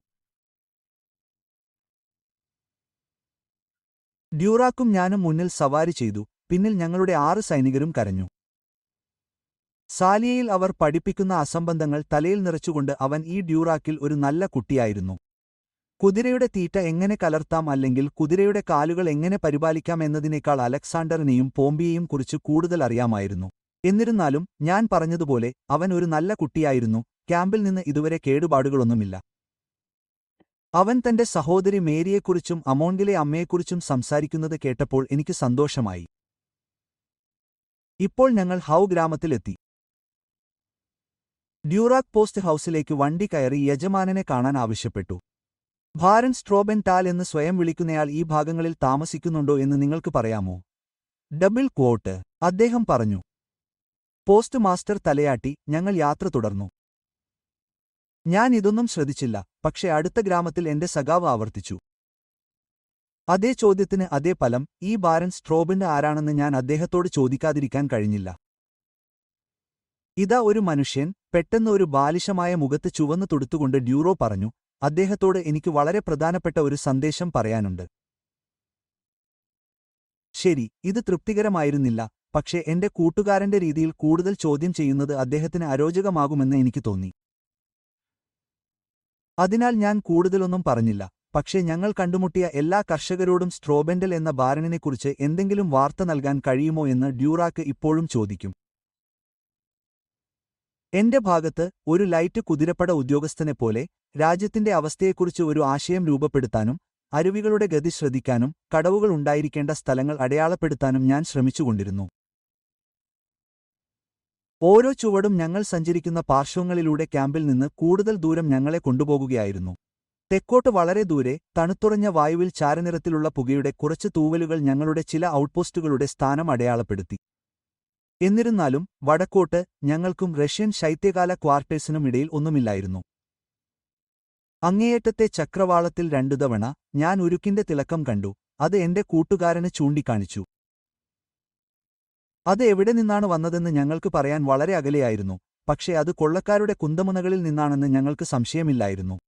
ഡ്യൂറാക്കും ഞാനും മുന്നിൽ സവാരി ചെയ്തു പിന്നിൽ ഞങ്ങളുടെ ആറ് സൈനികരും കരഞ്ഞു സാലിയയിൽ അവർ പഠിപ്പിക്കുന്ന അസംബന്ധങ്ങൾ തലയിൽ നിറച്ചുകൊണ്ട് അവൻ ഈ ഡ്യൂറാക്കിൽ ഒരു നല്ല കുട്ടിയായിരുന്നു കുതിരയുടെ തീറ്റ എങ്ങനെ കലർത്താം അല്ലെങ്കിൽ കുതിരയുടെ കാലുകൾ എങ്ങനെ പരിപാലിക്കാം എന്നതിനേക്കാൾ അലക്സാണ്ടറിനെയും പോംബിയെയും കുറിച്ച് കൂടുതൽ അറിയാമായിരുന്നു എന്നിരുന്നാലും ഞാൻ പറഞ്ഞതുപോലെ അവൻ ഒരു നല്ല കുട്ടിയായിരുന്നു ക്യാമ്പിൽ നിന്ന് ഇതുവരെ കേടുപാടുകളൊന്നുമില്ല അവൻ തന്റെ സഹോദരി മേരിയെക്കുറിച്ചും അമോണ്ടിലെ അമ്മയെക്കുറിച്ചും സംസാരിക്കുന്നത് കേട്ടപ്പോൾ എനിക്ക് സന്തോഷമായി ഇപ്പോൾ ഞങ്ങൾ ഹൗ ഗ്രാമത്തിലെത്തി ഡ്യൂറാക് പോസ്റ്റ് ഹൌസിലേക്ക് വണ്ടി കയറി യജമാനനെ കാണാൻ ആവശ്യപ്പെട്ടു ഭാരൻ സ്ട്രോബെൻ ടാൽ എന്ന് സ്വയം വിളിക്കുന്നയാൾ ഈ ഭാഗങ്ങളിൽ താമസിക്കുന്നുണ്ടോ എന്ന് നിങ്ങൾക്ക് പറയാമോ ഡബിൾ ക്വോട്ട് അദ്ദേഹം പറഞ്ഞു പോസ്റ്റ് മാസ്റ്റർ തലയാട്ടി ഞങ്ങൾ യാത്ര തുടർന്നു ഞാൻ ഇതൊന്നും ശ്രദ്ധിച്ചില്ല പക്ഷെ അടുത്ത ഗ്രാമത്തിൽ എന്റെ സഖാവ് ആവർത്തിച്ചു അതേ ചോദ്യത്തിന് അതേ ഫലം ഈ ബാരൻ സ്ട്രോബിന് ആരാണെന്ന് ഞാൻ അദ്ദേഹത്തോട് ചോദിക്കാതിരിക്കാൻ കഴിഞ്ഞില്ല ഇതാ ഒരു മനുഷ്യൻ പെട്ടെന്ന് ഒരു ബാലിശമായ മുഖത്ത് ചുവന്നു തൊടുത്തുകൊണ്ട് ഡ്യൂറോ പറഞ്ഞു അദ്ദേഹത്തോട് എനിക്ക് വളരെ പ്രധാനപ്പെട്ട ഒരു സന്ദേശം പറയാനുണ്ട് ശരി ഇത് തൃപ്തികരമായിരുന്നില്ല പക്ഷേ എന്റെ കൂട്ടുകാരന്റെ രീതിയിൽ കൂടുതൽ ചോദ്യം ചെയ്യുന്നത് അദ്ദേഹത്തിന് അരോചകമാകുമെന്ന് എനിക്ക് തോന്നി അതിനാൽ ഞാൻ കൂടുതലൊന്നും പറഞ്ഞില്ല പക്ഷേ ഞങ്ങൾ കണ്ടുമുട്ടിയ എല്ലാ കർഷകരോടും സ്ട്രോബെൻഡൽ എന്ന ബാരണിനെക്കുറിച്ച് എന്തെങ്കിലും വാർത്ത നൽകാൻ കഴിയുമോ എന്ന് ഡ്യൂറാക്ക് ഇപ്പോഴും ചോദിക്കും എന്റെ ഭാഗത്ത് ഒരു ലൈറ്റ് കുതിരപ്പട ഉദ്യോഗസ്ഥനെപ്പോലെ രാജ്യത്തിന്റെ അവസ്ഥയെക്കുറിച്ച് ഒരു ആശയം രൂപപ്പെടുത്താനും അരുവികളുടെ ഗതി ശ്രദ്ധിക്കാനും കടവുകൾ ഉണ്ടായിരിക്കേണ്ട സ്ഥലങ്ങൾ അടയാളപ്പെടുത്താനും ഞാൻ ശ്രമിച്ചുകൊണ്ടിരുന്നു ഓരോ ചുവടും ഞങ്ങൾ സഞ്ചരിക്കുന്ന പാർശ്വങ്ങളിലൂടെ ക്യാമ്പിൽ നിന്ന് കൂടുതൽ ദൂരം ഞങ്ങളെ കൊണ്ടുപോകുകയായിരുന്നു തെക്കോട്ട് വളരെ ദൂരെ തണുത്തുറഞ്ഞ വായുവിൽ ചാരനിറത്തിലുള്ള പുകയുടെ കുറച്ച് തൂവലുകൾ ഞങ്ങളുടെ ചില ഔട്ട്പോസ്റ്റുകളുടെ സ്ഥാനം അടയാളപ്പെടുത്തി എന്നിരുന്നാലും വടക്കോട്ട് ഞങ്ങൾക്കും റഷ്യൻ ശൈത്യകാല ക്വാർട്ടേഴ്സിനും ഇടയിൽ ഒന്നുമില്ലായിരുന്നു അങ്ങേയറ്റത്തെ ചക്രവാളത്തിൽ രണ്ടു തവണ ഞാൻ ഉരുക്കിന്റെ തിളക്കം കണ്ടു അത് എന്റെ കൂട്ടുകാരന് ചൂണ്ടിക്കാണിച്ചു അത് എവിടെ നിന്നാണ് വന്നതെന്ന് ഞങ്ങൾക്ക് പറയാൻ വളരെ അകലെയായിരുന്നു പക്ഷേ അത് കൊള്ളക്കാരുടെ കുന്തമുനകളിൽ നിന്നാണെന്ന് ഞങ്ങൾക്ക് സംശയമില്ലായിരുന്നു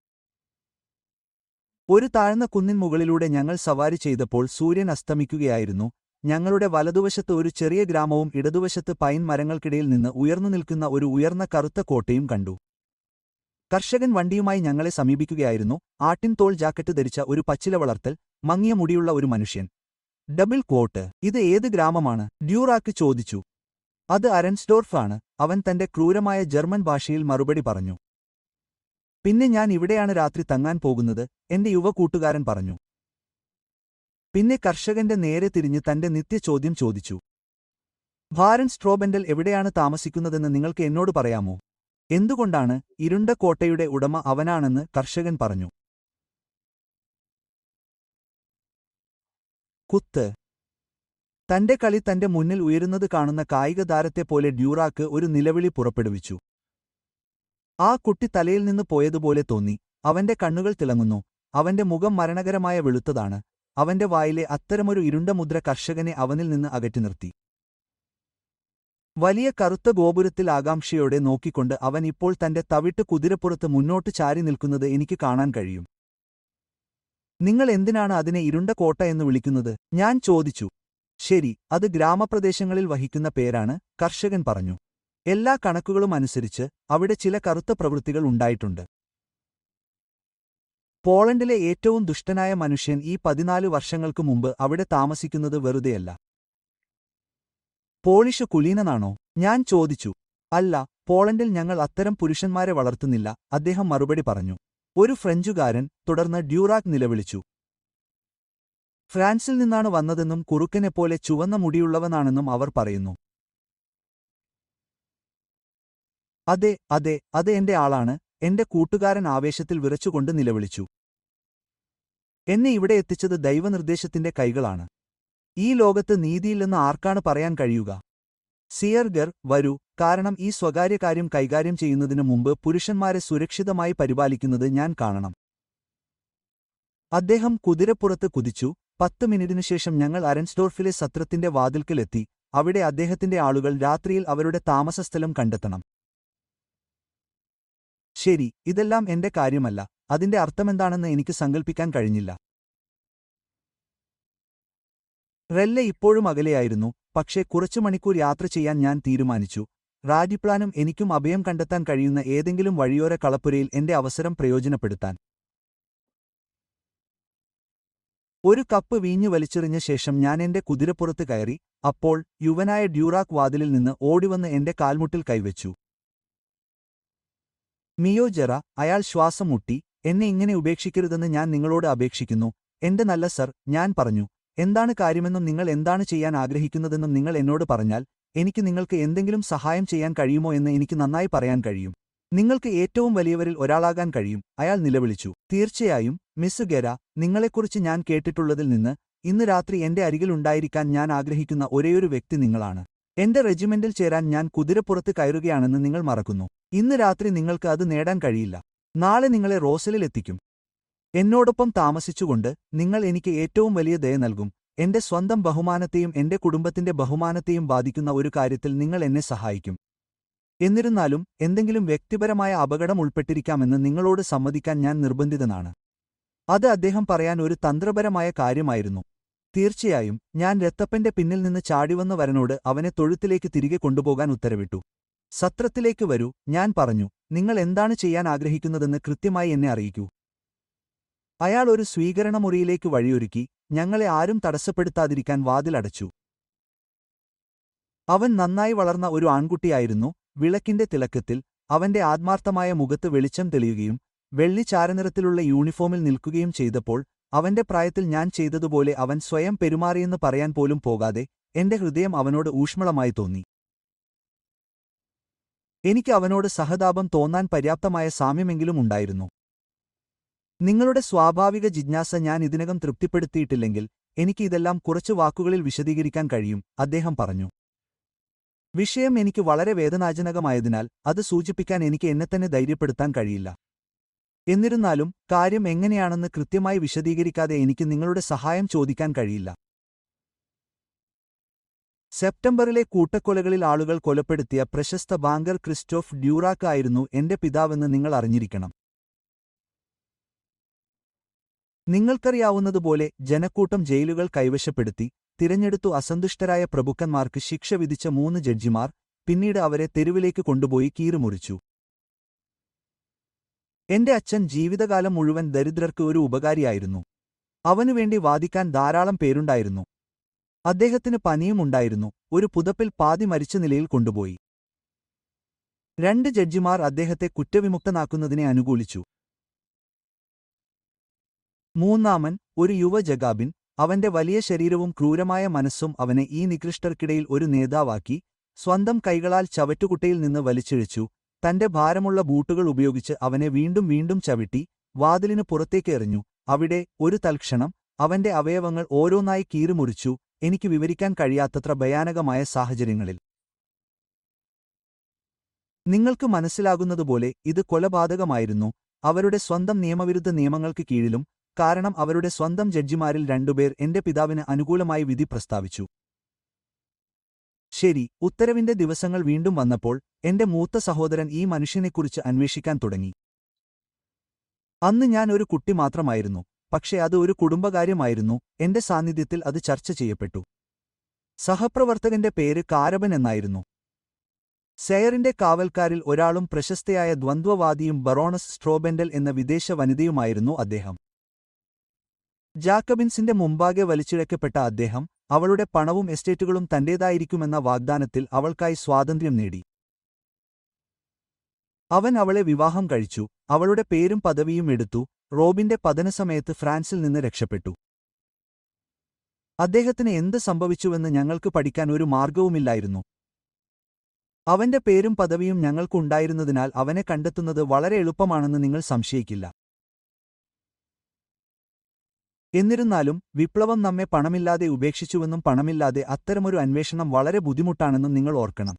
ഒരു താഴ്ന്ന കുന്നിൻ മുകളിലൂടെ ഞങ്ങൾ സവാരി ചെയ്തപ്പോൾ സൂര്യൻ അസ്തമിക്കുകയായിരുന്നു ഞങ്ങളുടെ വലതുവശത്ത് ഒരു ചെറിയ ഗ്രാമവും ഇടതുവശത്ത് പൈൻ മരങ്ങൾക്കിടയിൽ നിന്ന് ഉയർന്നു നിൽക്കുന്ന ഒരു ഉയർന്ന കറുത്ത കോട്ടയും കണ്ടു കർഷകൻ വണ്ടിയുമായി ഞങ്ങളെ സമീപിക്കുകയായിരുന്നു ആട്ടിൻ തോൾ ജാക്കറ്റ് ധരിച്ച ഒരു പച്ചില വളർത്തൽ മങ്ങിയ മുടിയുള്ള ഒരു മനുഷ്യൻ ഡബിൾ കോട്ട് ഇത് ഏത് ഗ്രാമമാണ് ഡ്യൂറാക്ക് ചോദിച്ചു അത് അരൻസ്ഡോർഫ് ആണ് അവൻ തന്റെ ക്രൂരമായ ജർമ്മൻ ഭാഷയിൽ മറുപടി പറഞ്ഞു പിന്നെ ഞാൻ ഇവിടെയാണ് രാത്രി തങ്ങാൻ പോകുന്നത് എന്റെ യുവ കൂട്ടുകാരൻ പറഞ്ഞു പിന്നെ കർഷകന്റെ നേരെ തിരിഞ്ഞ് തന്റെ നിത്യചോദ്യം ചോദിച്ചു ഭാരൻ സ്ട്രോബെൻഡൽ എവിടെയാണ് താമസിക്കുന്നതെന്ന് നിങ്ങൾക്ക് എന്നോട് പറയാമോ എന്തുകൊണ്ടാണ് ഇരുണ്ട കോട്ടയുടെ ഉടമ അവനാണെന്ന് കർഷകൻ പറഞ്ഞു കുത്ത് തന്റെ കളി തന്റെ മുന്നിൽ ഉയരുന്നത് കാണുന്ന കായിക താരത്തെപ്പോലെ ഡ്യൂറാക്ക് ഒരു നിലവിളി പുറപ്പെടുവിച്ചു ആ കുട്ടി തലയിൽ നിന്ന് പോയതുപോലെ തോന്നി അവന്റെ കണ്ണുകൾ തിളങ്ങുന്നു അവന്റെ മുഖം മരണകരമായ വെളുത്തതാണ് അവന്റെ വായിലെ അത്തരമൊരു ഇരുണ്ട മുദ്ര കർഷകനെ അവനിൽ നിന്ന് അകറ്റി നിർത്തി വലിയ കറുത്ത ഗോപുരത്തിൽ ആകാംക്ഷയോടെ നോക്കിക്കൊണ്ട് അവൻ ഇപ്പോൾ തന്റെ തവിട്ട് കുതിരപ്പുറത്ത് മുന്നോട്ട് ചാരി നിൽക്കുന്നത് എനിക്ക് കാണാൻ കഴിയും നിങ്ങൾ എന്തിനാണ് അതിനെ ഇരുണ്ട കോട്ട എന്ന് വിളിക്കുന്നത് ഞാൻ ചോദിച്ചു ശരി അത് ഗ്രാമപ്രദേശങ്ങളിൽ വഹിക്കുന്ന പേരാണ് കർഷകൻ പറഞ്ഞു എല്ലാ കണക്കുകളും അനുസരിച്ച് അവിടെ ചില കറുത്ത പ്രവൃത്തികൾ ഉണ്ടായിട്ടുണ്ട് പോളണ്ടിലെ ഏറ്റവും ദുഷ്ടനായ മനുഷ്യൻ ഈ പതിനാല് വർഷങ്ങൾക്കു മുമ്പ് അവിടെ താമസിക്കുന്നത് വെറുതെയല്ല പോളിഷ് കുലീനനാണോ ഞാൻ ചോദിച്ചു അല്ല പോളണ്ടിൽ ഞങ്ങൾ അത്തരം പുരുഷന്മാരെ വളർത്തുന്നില്ല അദ്ദേഹം മറുപടി പറഞ്ഞു ഒരു ഫ്രഞ്ചുകാരൻ തുടർന്ന് ഡ്യൂറാക് നിലവിളിച്ചു ഫ്രാൻസിൽ നിന്നാണ് വന്നതെന്നും കുറുക്കനെപ്പോലെ ചുവന്ന മുടിയുള്ളവനാണെന്നും അവർ പറയുന്നു അതെ അതെ അത് എന്റെ ആളാണ് എന്റെ കൂട്ടുകാരൻ ആവേശത്തിൽ വിറച്ചുകൊണ്ട് നിലവിളിച്ചു എന്നെ ഇവിടെ എത്തിച്ചത് ദൈവനിർദ്ദേശത്തിന്റെ കൈകളാണ് ഈ ലോകത്ത് നീതിയില്ലെന്ന് ആർക്കാണ് പറയാൻ കഴിയുക സിയർഗർ വരൂ കാരണം ഈ സ്വകാര്യ കാര്യം കൈകാര്യം ചെയ്യുന്നതിനു മുമ്പ് പുരുഷന്മാരെ സുരക്ഷിതമായി പരിപാലിക്കുന്നത് ഞാൻ കാണണം അദ്ദേഹം കുതിരപ്പുറത്ത് കുതിച്ചു പത്ത് മിനിറ്റിനു ശേഷം ഞങ്ങൾ അരൻസ്ഡോർഫിലെ സത്രത്തിന്റെ വാതിൽക്കലെത്തി അവിടെ അദ്ദേഹത്തിന്റെ ആളുകൾ രാത്രിയിൽ അവരുടെ താമസസ്ഥലം കണ്ടെത്തണം ശരി ഇതെല്ലാം എന്റെ കാര്യമല്ല അതിന്റെ അർത്ഥമെന്താണെന്ന് എനിക്ക് സങ്കൽപ്പിക്കാൻ കഴിഞ്ഞില്ല റെല്ല ഇപ്പോഴും അകലെയായിരുന്നു പക്ഷേ കുറച്ചു മണിക്കൂർ യാത്ര ചെയ്യാൻ ഞാൻ തീരുമാനിച്ചു റാഡിപ്ലാനും എനിക്കും അഭയം കണ്ടെത്താൻ കഴിയുന്ന ഏതെങ്കിലും വഴിയോര കളപ്പുരയിൽ എന്റെ അവസരം പ്രയോജനപ്പെടുത്താൻ ഒരു കപ്പ് വീഞ്ഞു വലിച്ചെറിഞ്ഞ ശേഷം ഞാൻ എന്റെ കുതിരപ്പുറത്ത് കയറി അപ്പോൾ യുവനായ ഡ്യൂറാക് വാതിലിൽ നിന്ന് ഓടിവന്ന് എന്റെ കാൽമുട്ടിൽ കൈവച്ചു മിയോജറ അയാൾ ശ്വാസം മുട്ടി എന്നെ ഇങ്ങനെ ഉപേക്ഷിക്കരുതെന്ന് ഞാൻ നിങ്ങളോട് അപേക്ഷിക്കുന്നു എന്റെ നല്ല സർ ഞാൻ പറഞ്ഞു എന്താണ് കാര്യമെന്നും നിങ്ങൾ എന്താണ് ചെയ്യാൻ ആഗ്രഹിക്കുന്നതെന്നും നിങ്ങൾ എന്നോട് പറഞ്ഞാൽ എനിക്ക് നിങ്ങൾക്ക് എന്തെങ്കിലും സഹായം ചെയ്യാൻ കഴിയുമോ എന്ന് എനിക്ക് നന്നായി പറയാൻ കഴിയും നിങ്ങൾക്ക് ഏറ്റവും വലിയവരിൽ ഒരാളാകാൻ കഴിയും അയാൾ നിലവിളിച്ചു തീർച്ചയായും മിസ് ഗെര നിങ്ങളെക്കുറിച്ച് ഞാൻ കേട്ടിട്ടുള്ളതിൽ നിന്ന് ഇന്ന് രാത്രി എന്റെ അരികിലുണ്ടായിരിക്കാൻ ഞാൻ ആഗ്രഹിക്കുന്ന ഒരേയൊരു വ്യക്തി നിങ്ങളാണ് എന്റെ റെജിമെന്റിൽ ചേരാൻ ഞാൻ കുതിരപ്പുറത്ത് കയറുകയാണെന്ന് നിങ്ങൾ മറക്കുന്നു ഇന്ന് രാത്രി നിങ്ങൾക്ക് അത് നേടാൻ കഴിയില്ല നാളെ നിങ്ങളെ റോസലിൽ എത്തിക്കും എന്നോടൊപ്പം താമസിച്ചുകൊണ്ട് നിങ്ങൾ എനിക്ക് ഏറ്റവും വലിയ ദയ നൽകും എന്റെ സ്വന്തം ബഹുമാനത്തെയും എന്റെ കുടുംബത്തിന്റെ ബഹുമാനത്തെയും ബാധിക്കുന്ന ഒരു കാര്യത്തിൽ നിങ്ങൾ എന്നെ സഹായിക്കും എന്നിരുന്നാലും എന്തെങ്കിലും വ്യക്തിപരമായ അപകടം ഉൾപ്പെട്ടിരിക്കാമെന്ന് നിങ്ങളോട് സമ്മതിക്കാൻ ഞാൻ നിർബന്ധിതനാണ് അത് അദ്ദേഹം പറയാൻ ഒരു തന്ത്രപരമായ കാര്യമായിരുന്നു തീർച്ചയായും ഞാൻ രത്തപ്പന്റെ പിന്നിൽ നിന്ന് ചാടിവന്ന വരനോട് അവനെ തൊഴുത്തിലേക്ക് തിരികെ കൊണ്ടുപോകാൻ ഉത്തരവിട്ടു സത്രത്തിലേക്ക് വരൂ ഞാൻ പറഞ്ഞു നിങ്ങൾ എന്താണ് ചെയ്യാൻ ആഗ്രഹിക്കുന്നതെന്ന് കൃത്യമായി എന്നെ അറിയിക്കൂ അയാൾ ഒരു സ്വീകരണമുറിയിലേക്ക് വഴിയൊരുക്കി ഞങ്ങളെ ആരും തടസ്സപ്പെടുത്താതിരിക്കാൻ വാതിലടച്ചു അവൻ നന്നായി വളർന്ന ഒരു ആൺകുട്ടിയായിരുന്നു വിളക്കിന്റെ തിളക്കത്തിൽ അവന്റെ ആത്മാർത്ഥമായ മുഖത്ത് വെളിച്ചം തെളിയുകയും വെള്ളി ചാരനിറത്തിലുള്ള യൂണിഫോമിൽ നിൽക്കുകയും ചെയ്തപ്പോൾ അവന്റെ പ്രായത്തിൽ ഞാൻ ചെയ്തതുപോലെ അവൻ സ്വയം പെരുമാറിയെന്ന് പറയാൻ പോലും പോകാതെ എന്റെ ഹൃദയം അവനോട് ഊഷ്മളമായി തോന്നി എനിക്ക് അവനോട് സഹതാപം തോന്നാൻ പര്യാപ്തമായ സാമ്യമെങ്കിലും ഉണ്ടായിരുന്നു നിങ്ങളുടെ സ്വാഭാവിക ജിജ്ഞാസ ഞാൻ ഇതിനകം തൃപ്തിപ്പെടുത്തിയിട്ടില്ലെങ്കിൽ എനിക്ക് ഇതെല്ലാം കുറച്ചു വാക്കുകളിൽ വിശദീകരിക്കാൻ കഴിയും അദ്ദേഹം പറഞ്ഞു വിഷയം എനിക്ക് വളരെ വേദനാജനകമായതിനാൽ അത് സൂചിപ്പിക്കാൻ എനിക്ക് എന്നെത്തന്നെ ധൈര്യപ്പെടുത്താൻ കഴിയില്ല എന്നിരുന്നാലും കാര്യം എങ്ങനെയാണെന്ന് കൃത്യമായി വിശദീകരിക്കാതെ എനിക്ക് നിങ്ങളുടെ സഹായം ചോദിക്കാൻ കഴിയില്ല സെപ്റ്റംബറിലെ കൂട്ടക്കൊലകളിൽ ആളുകൾ കൊലപ്പെടുത്തിയ പ്രശസ്ത ബാങ്കർ ക്രിസ്റ്റോഫ് ഡ്യൂറാക്ക് ആയിരുന്നു എന്റെ പിതാവെന്ന് നിങ്ങൾ അറിഞ്ഞിരിക്കണം നിങ്ങൾക്കറിയാവുന്നതുപോലെ ജനക്കൂട്ടം ജയിലുകൾ കൈവശപ്പെടുത്തി തിരഞ്ഞെടുത്തു അസന്തുഷ്ടരായ പ്രഭുക്കന്മാർക്ക് ശിക്ഷ വിധിച്ച മൂന്ന് ജഡ്ജിമാർ പിന്നീട് അവരെ തെരുവിലേക്ക് കൊണ്ടുപോയി കീറുമുറിച്ചു എന്റെ അച്ഛൻ ജീവിതകാലം മുഴുവൻ ദരിദ്രർക്ക് ഒരു ഉപകാരിയായിരുന്നു അവനുവേണ്ടി വാദിക്കാൻ ധാരാളം പേരുണ്ടായിരുന്നു അദ്ദേഹത്തിന് പനിയും ഉണ്ടായിരുന്നു ഒരു പുതപ്പിൽ പാതി മരിച്ച നിലയിൽ കൊണ്ടുപോയി രണ്ട് ജഡ്ജിമാർ അദ്ദേഹത്തെ കുറ്റവിമുക്തനാക്കുന്നതിനെ അനുകൂലിച്ചു മൂന്നാമൻ ഒരു യുവ ജഗാബിൻ അവന്റെ വലിയ ശരീരവും ക്രൂരമായ മനസ്സും അവനെ ഈ നികൃഷ്ടർക്കിടയിൽ ഒരു നേതാവാക്കി സ്വന്തം കൈകളാൽ ചവറ്റുകുട്ടയിൽ നിന്ന് വലിച്ചിഴിച്ചു തന്റെ ഭാരമുള്ള ബൂട്ടുകൾ ഉപയോഗിച്ച് അവനെ വീണ്ടും വീണ്ടും ചവിട്ടി വാതിലിന് പുറത്തേക്ക് എറിഞ്ഞു അവിടെ ഒരു തൽക്ഷണം അവന്റെ അവയവങ്ങൾ ഓരോന്നായി കീറിമുറിച്ചു എനിക്ക് വിവരിക്കാൻ കഴിയാത്തത്ര ഭയാനകമായ സാഹചര്യങ്ങളിൽ നിങ്ങൾക്ക് മനസ്സിലാകുന്നതുപോലെ ഇത് കൊലപാതകമായിരുന്നു അവരുടെ സ്വന്തം നിയമവിരുദ്ധ നിയമങ്ങൾക്ക് കീഴിലും കാരണം അവരുടെ സ്വന്തം ജഡ്ജിമാരിൽ രണ്ടുപേർ എന്റെ പിതാവിന് അനുകൂലമായി വിധി പ്രസ്താവിച്ചു ശരി ഉത്തരവിന്റെ ദിവസങ്ങൾ വീണ്ടും വന്നപ്പോൾ എന്റെ മൂത്ത സഹോദരൻ ഈ മനുഷ്യനെക്കുറിച്ച് അന്വേഷിക്കാൻ തുടങ്ങി അന്ന് ഞാൻ ഒരു കുട്ടി മാത്രമായിരുന്നു പക്ഷേ അത് ഒരു കുടുംബകാര്യമായിരുന്നു എന്റെ സാന്നിധ്യത്തിൽ അത് ചർച്ച ചെയ്യപ്പെട്ടു സഹപ്രവർത്തകന്റെ പേര് കാരബൻ എന്നായിരുന്നു സെയറിന്റെ കാവൽക്കാരിൽ ഒരാളും പ്രശസ്തയായ ദ്വന്ദ്വവാദിയും ബറോണസ് സ്ട്രോബെൻഡൽ എന്ന വിദേശ വനിതയുമായിരുന്നു അദ്ദേഹം ജാക്കബിൻസിന്റെ മുമ്പാകെ വലിച്ചിഴക്കപ്പെട്ട അദ്ദേഹം അവളുടെ പണവും എസ്റ്റേറ്റുകളും തന്റേതായിരിക്കുമെന്ന വാഗ്ദാനത്തിൽ അവൾക്കായി സ്വാതന്ത്ര്യം നേടി അവൻ അവളെ വിവാഹം കഴിച്ചു അവളുടെ പേരും പദവിയും എടുത്തു റോബിന്റെ പതനസമയത്ത് ഫ്രാൻസിൽ നിന്ന് രക്ഷപ്പെട്ടു അദ്ദേഹത്തിന് എന്ത് സംഭവിച്ചുവെന്ന് ഞങ്ങൾക്ക് പഠിക്കാൻ ഒരു മാർഗവുമില്ലായിരുന്നു അവന്റെ പേരും പദവിയും ഞങ്ങൾക്കുണ്ടായിരുന്നതിനാൽ അവനെ കണ്ടെത്തുന്നത് വളരെ എളുപ്പമാണെന്ന് നിങ്ങൾ സംശയിക്കില്ല എന്നിരുന്നാലും വിപ്ലവം നമ്മെ പണമില്ലാതെ ഉപേക്ഷിച്ചുവെന്നും പണമില്ലാതെ അത്തരമൊരു അന്വേഷണം വളരെ ബുദ്ധിമുട്ടാണെന്നും നിങ്ങൾ ഓർക്കണം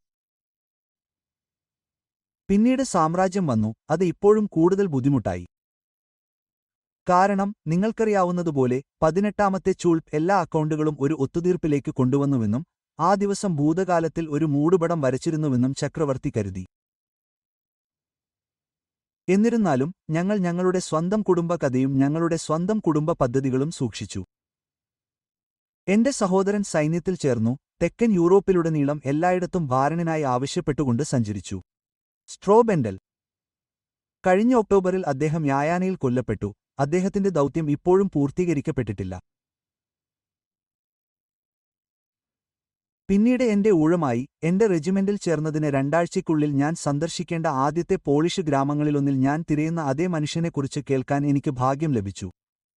പിന്നീട് സാമ്രാജ്യം വന്നു അത് ഇപ്പോഴും കൂടുതൽ ബുദ്ധിമുട്ടായി കാരണം നിങ്ങൾക്കറിയാവുന്നതുപോലെ പതിനെട്ടാമത്തെ ചൂൾപ്പ് എല്ലാ അക്കൗണ്ടുകളും ഒരു ഒത്തുതീർപ്പിലേക്ക് കൊണ്ടുവന്നുവെന്നും ആ ദിവസം ഭൂതകാലത്തിൽ ഒരു മൂടുപടം വരച്ചിരുന്നുവെന്നും ചക്രവർത്തി കരുതി എന്നിരുന്നാലും ഞങ്ങൾ ഞങ്ങളുടെ സ്വന്തം കുടുംബ കഥയും ഞങ്ങളുടെ സ്വന്തം കുടുംബ പദ്ധതികളും സൂക്ഷിച്ചു എന്റെ സഹോദരൻ സൈന്യത്തിൽ ചേർന്നു തെക്കൻ യൂറോപ്പിലുടനീളം എല്ലായിടത്തും ഭാരണനായി ആവശ്യപ്പെട്ടുകൊണ്ട് സഞ്ചരിച്ചു സ്ട്രോബെൻഡൽ കഴിഞ്ഞ ഒക്ടോബറിൽ അദ്ദേഹം യായാനയിൽ കൊല്ലപ്പെട്ടു അദ്ദേഹത്തിന്റെ ദൗത്യം ഇപ്പോഴും പൂർത്തീകരിക്കപ്പെട്ടിട്ടില്ല പിന്നീട് എന്റെ ഊഴമായി എന്റെ റെജിമെന്റിൽ ചേർന്നതിന് രണ്ടാഴ്ചയ്ക്കുള്ളിൽ ഞാൻ സന്ദർശിക്കേണ്ട ആദ്യത്തെ പോളിഷ് ഗ്രാമങ്ങളിലൊന്നിൽ ഞാൻ തിരയുന്ന അതേ മനുഷ്യനെക്കുറിച്ച് കേൾക്കാൻ എനിക്ക് ഭാഗ്യം ലഭിച്ചു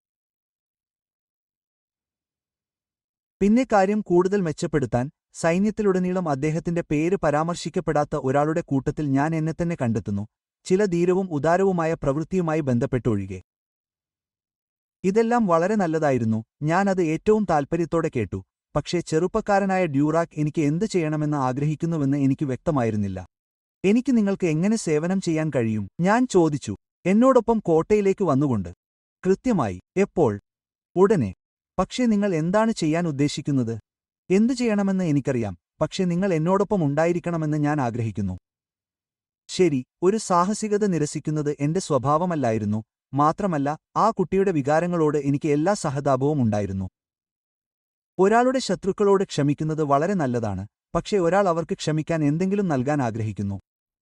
പിന്നെ കാര്യം കൂടുതൽ മെച്ചപ്പെടുത്താൻ സൈന്യത്തിലുടനീളം അദ്ദേഹത്തിന്റെ പേര് പരാമർശിക്കപ്പെടാത്ത ഒരാളുടെ കൂട്ടത്തിൽ ഞാൻ എന്നെത്തന്നെ കണ്ടെത്തുന്നു ചില ധീരവും ഉദാരവുമായ പ്രവൃത്തിയുമായി ബന്ധപ്പെട്ടൊഴികെ ഇതെല്ലാം വളരെ നല്ലതായിരുന്നു ഞാനത് ഏറ്റവും താൽപ്പര്യത്തോടെ കേട്ടു പക്ഷേ ചെറുപ്പക്കാരനായ ഡ്യൂറാക്ക് എനിക്ക് എന്ത് ചെയ്യണമെന്ന് ആഗ്രഹിക്കുന്നുവെന്ന് എനിക്ക് വ്യക്തമായിരുന്നില്ല എനിക്ക് നിങ്ങൾക്ക് എങ്ങനെ സേവനം ചെയ്യാൻ കഴിയും ഞാൻ ചോദിച്ചു എന്നോടൊപ്പം കോട്ടയിലേക്ക് വന്നുകൊണ്ട് കൃത്യമായി എപ്പോൾ ഉടനെ പക്ഷേ നിങ്ങൾ എന്താണ് ചെയ്യാൻ ഉദ്ദേശിക്കുന്നത് എന്തു ചെയ്യണമെന്ന് എനിക്കറിയാം പക്ഷേ നിങ്ങൾ എന്നോടൊപ്പം ഉണ്ടായിരിക്കണമെന്ന് ഞാൻ ആഗ്രഹിക്കുന്നു ശരി ഒരു സാഹസികത നിരസിക്കുന്നത് എന്റെ സ്വഭാവമല്ലായിരുന്നു മാത്രമല്ല ആ കുട്ടിയുടെ വികാരങ്ങളോട് എനിക്ക് എല്ലാ സഹതാപവും ഉണ്ടായിരുന്നു ഒരാളുടെ ശത്രുക്കളോട് ക്ഷമിക്കുന്നത് വളരെ നല്ലതാണ് പക്ഷേ ഒരാൾ അവർക്ക് ക്ഷമിക്കാൻ എന്തെങ്കിലും നൽകാൻ ആഗ്രഹിക്കുന്നു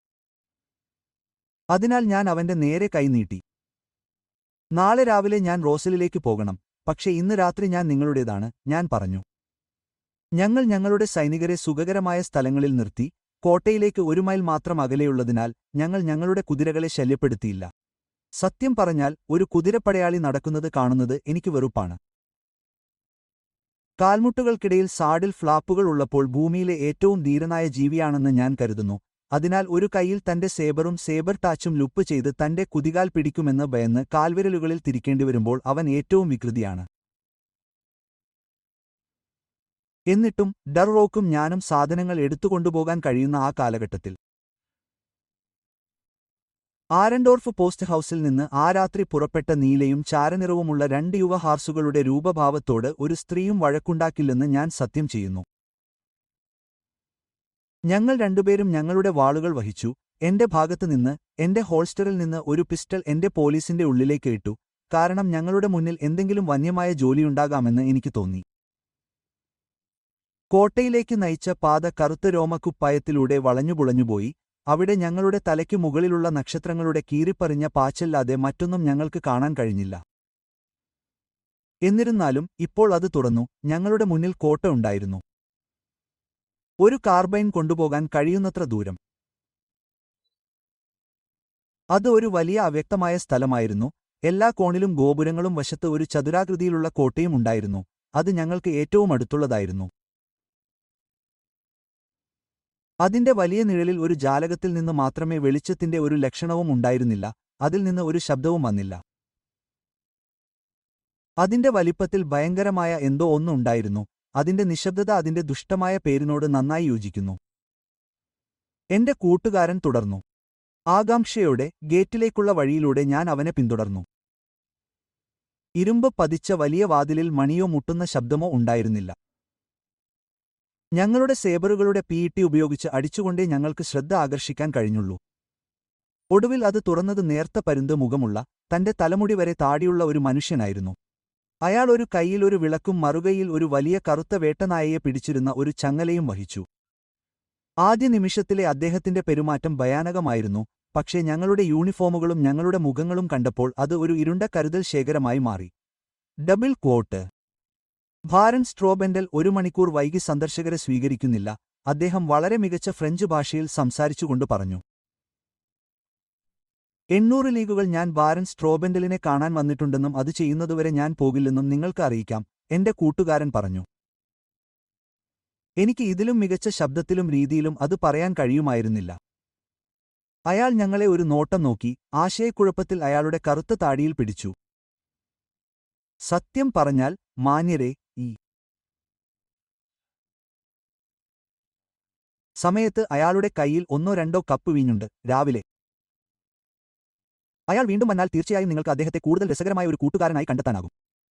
അതിനാൽ ഞാൻ അവന്റെ നേരെ കൈനീട്ടി നാളെ രാവിലെ ഞാൻ റോസലിലേക്ക് പോകണം പക്ഷേ ഇന്ന് രാത്രി ഞാൻ നിങ്ങളുടേതാണ് ഞാൻ പറഞ്ഞു ഞങ്ങൾ ഞങ്ങളുടെ സൈനികരെ സുഖകരമായ സ്ഥലങ്ങളിൽ നിർത്തി കോട്ടയിലേക്ക് ഒരു മൈൽ മാത്രം അകലെയുള്ളതിനാൽ ഞങ്ങൾ ഞങ്ങളുടെ കുതിരകളെ ശല്യപ്പെടുത്തിയില്ല സത്യം പറഞ്ഞാൽ ഒരു കുതിരപ്പടയാളി നടക്കുന്നത് കാണുന്നത് എനിക്ക് വെറുപ്പാണ് കാൽമുട്ടുകൾക്കിടയിൽ സാഡിൽ ഫ്ലാപ്പുകൾ ഉള്ളപ്പോൾ ഭൂമിയിലെ ഏറ്റവും ധീരനായ ജീവിയാണെന്ന് ഞാൻ കരുതുന്നു അതിനാൽ ഒരു കൈയിൽ തന്റെ സേബറും സേബർ ടാച്ചും ലുപ്പ് ചെയ്ത് തന്റെ കുതികാൽ പിടിക്കുമെന്ന് ഭയന്ന് കാൽവിരലുകളിൽ തിരിക്കേണ്ടിവരുമ്പോൾ അവൻ ഏറ്റവും വികൃതിയാണ് എന്നിട്ടും ഡർറോക്കും ഞാനും സാധനങ്ങൾ എടുത്തുകൊണ്ടുപോകാൻ കഴിയുന്ന ആ കാലഘട്ടത്തിൽ ആരൻഡോർഫ് പോസ്റ്റ് ഹൌസിൽ നിന്ന് ആ രാത്രി പുറപ്പെട്ട നീലയും ചാരനിറവുമുള്ള രണ്ട് യുവ ഹാർസുകളുടെ രൂപഭാവത്തോട് ഒരു സ്ത്രീയും വഴക്കുണ്ടാക്കില്ലെന്ന് ഞാൻ സത്യം ചെയ്യുന്നു ഞങ്ങൾ രണ്ടുപേരും ഞങ്ങളുടെ വാളുകൾ വഹിച്ചു എന്റെ ഭാഗത്തുനിന്ന് എന്റെ ഹോൾസ്റ്ററിൽ നിന്ന് ഒരു പിസ്റ്റൾ എന്റെ പോലീസിന്റെ ഉള്ളിലേക്ക് ഇട്ടു കാരണം ഞങ്ങളുടെ മുന്നിൽ എന്തെങ്കിലും വന്യമായ ജോലിയുണ്ടാകാമെന്ന് എനിക്ക് തോന്നി കോട്ടയിലേക്ക് നയിച്ച പാത കറുത്ത രോമക്കുപ്പായത്തിലൂടെ വളഞ്ഞുപുളഞ്ഞുപോയി അവിടെ ഞങ്ങളുടെ തലയ്ക്കു മുകളിലുള്ള നക്ഷത്രങ്ങളുടെ കീറിപ്പറിഞ്ഞ പാച്ചല്ലാതെ മറ്റൊന്നും ഞങ്ങൾക്ക് കാണാൻ കഴിഞ്ഞില്ല എന്നിരുന്നാലും ഇപ്പോൾ അത് തുറന്നു ഞങ്ങളുടെ മുന്നിൽ കോട്ട ഉണ്ടായിരുന്നു ഒരു കാർബൈൻ കൊണ്ടുപോകാൻ കഴിയുന്നത്ര ദൂരം അത് ഒരു വലിയ അവ്യക്തമായ സ്ഥലമായിരുന്നു എല്ലാ കോണിലും ഗോപുരങ്ങളും വശത്ത് ഒരു ചതുരാകൃതിയിലുള്ള കോട്ടയും ഉണ്ടായിരുന്നു അത് ഞങ്ങൾക്ക് ഏറ്റവും അടുത്തുള്ളതായിരുന്നു അതിന്റെ വലിയ നിഴലിൽ ഒരു ജാലകത്തിൽ നിന്ന് മാത്രമേ വെളിച്ചത്തിന്റെ ഒരു ലക്ഷണവും ഉണ്ടായിരുന്നില്ല അതിൽ നിന്ന് ഒരു ശബ്ദവും വന്നില്ല അതിന്റെ വലിപ്പത്തിൽ ഭയങ്കരമായ എന്തോ ഒന്നുണ്ടായിരുന്നു അതിന്റെ നിശബ്ദത അതിന്റെ ദുഷ്ടമായ പേരിനോട് നന്നായി യോജിക്കുന്നു എന്റെ കൂട്ടുകാരൻ തുടർന്നു ആകാംക്ഷയോടെ ഗേറ്റിലേക്കുള്ള വഴിയിലൂടെ ഞാൻ അവനെ പിന്തുടർന്നു ഇരുമ്പ് പതിച്ച വലിയ വാതിലിൽ മണിയോ മുട്ടുന്ന ശബ്ദമോ ഉണ്ടായിരുന്നില്ല ഞങ്ങളുടെ സേബറുകളുടെ പീയിട്ടി ഉപയോഗിച്ച് അടിച്ചുകൊണ്ടേ ഞങ്ങൾക്ക് ശ്രദ്ധ ആകർഷിക്കാൻ കഴിഞ്ഞുള്ളൂ ഒടുവിൽ അത് തുറന്നത് നേർത്ത പരുന്ത് മുഖമുള്ള തന്റെ തലമുടി വരെ താടിയുള്ള ഒരു മനുഷ്യനായിരുന്നു അയാൾ ഒരു കൈയിൽ ഒരു വിളക്കും മറുകൈയിൽ ഒരു വലിയ കറുത്ത വേട്ടനായയെ പിടിച്ചിരുന്ന ഒരു ചങ്ങലയും വഹിച്ചു ആദ്യ നിമിഷത്തിലെ അദ്ദേഹത്തിന്റെ പെരുമാറ്റം ഭയാനകമായിരുന്നു പക്ഷേ ഞങ്ങളുടെ യൂണിഫോമുകളും ഞങ്ങളുടെ മുഖങ്ങളും കണ്ടപ്പോൾ അത് ഒരു ഇരുണ്ട കരുതൽ ശേഖരമായി മാറി ഡബിൾ ക്വോട്ട് ഭാരൻ സ്ട്രോബെൻഡൽ ഒരു മണിക്കൂർ വൈകി സന്ദർശകരെ സ്വീകരിക്കുന്നില്ല അദ്ദേഹം വളരെ മികച്ച ഫ്രഞ്ച് ഭാഷയിൽ സംസാരിച്ചുകൊണ്ട് പറഞ്ഞു എണ്ണൂറ് ലീഗുകൾ ഞാൻ ബാരൻ സ്ട്രോബെൻഡലിനെ കാണാൻ വന്നിട്ടുണ്ടെന്നും അത് ചെയ്യുന്നതുവരെ ഞാൻ പോകില്ലെന്നും നിങ്ങൾക്ക് അറിയിക്കാം എന്റെ കൂട്ടുകാരൻ പറഞ്ഞു എനിക്ക് ഇതിലും മികച്ച ശബ്ദത്തിലും രീതിയിലും അത് പറയാൻ കഴിയുമായിരുന്നില്ല അയാൾ ഞങ്ങളെ ഒരു നോട്ടം നോക്കി ആശയക്കുഴപ്പത്തിൽ അയാളുടെ കറുത്ത താടിയിൽ പിടിച്ചു സത്യം പറഞ്ഞാൽ മാന്യരെ ഈ സമയത്ത് അയാളുടെ കയ്യിൽ ഒന്നോ രണ്ടോ കപ്പ് വീഞ്ഞുണ്ട് രാവിലെ അയാൾ വീണ്ടും വന്നാൽ തീർച്ചയായും നിങ്ങൾക്ക് അദ്ദേഹത്തെ കൂടുതൽ രസകരമായ ഒരു കൂട്ടുകാരനായി കണ്ടെത്താനാകും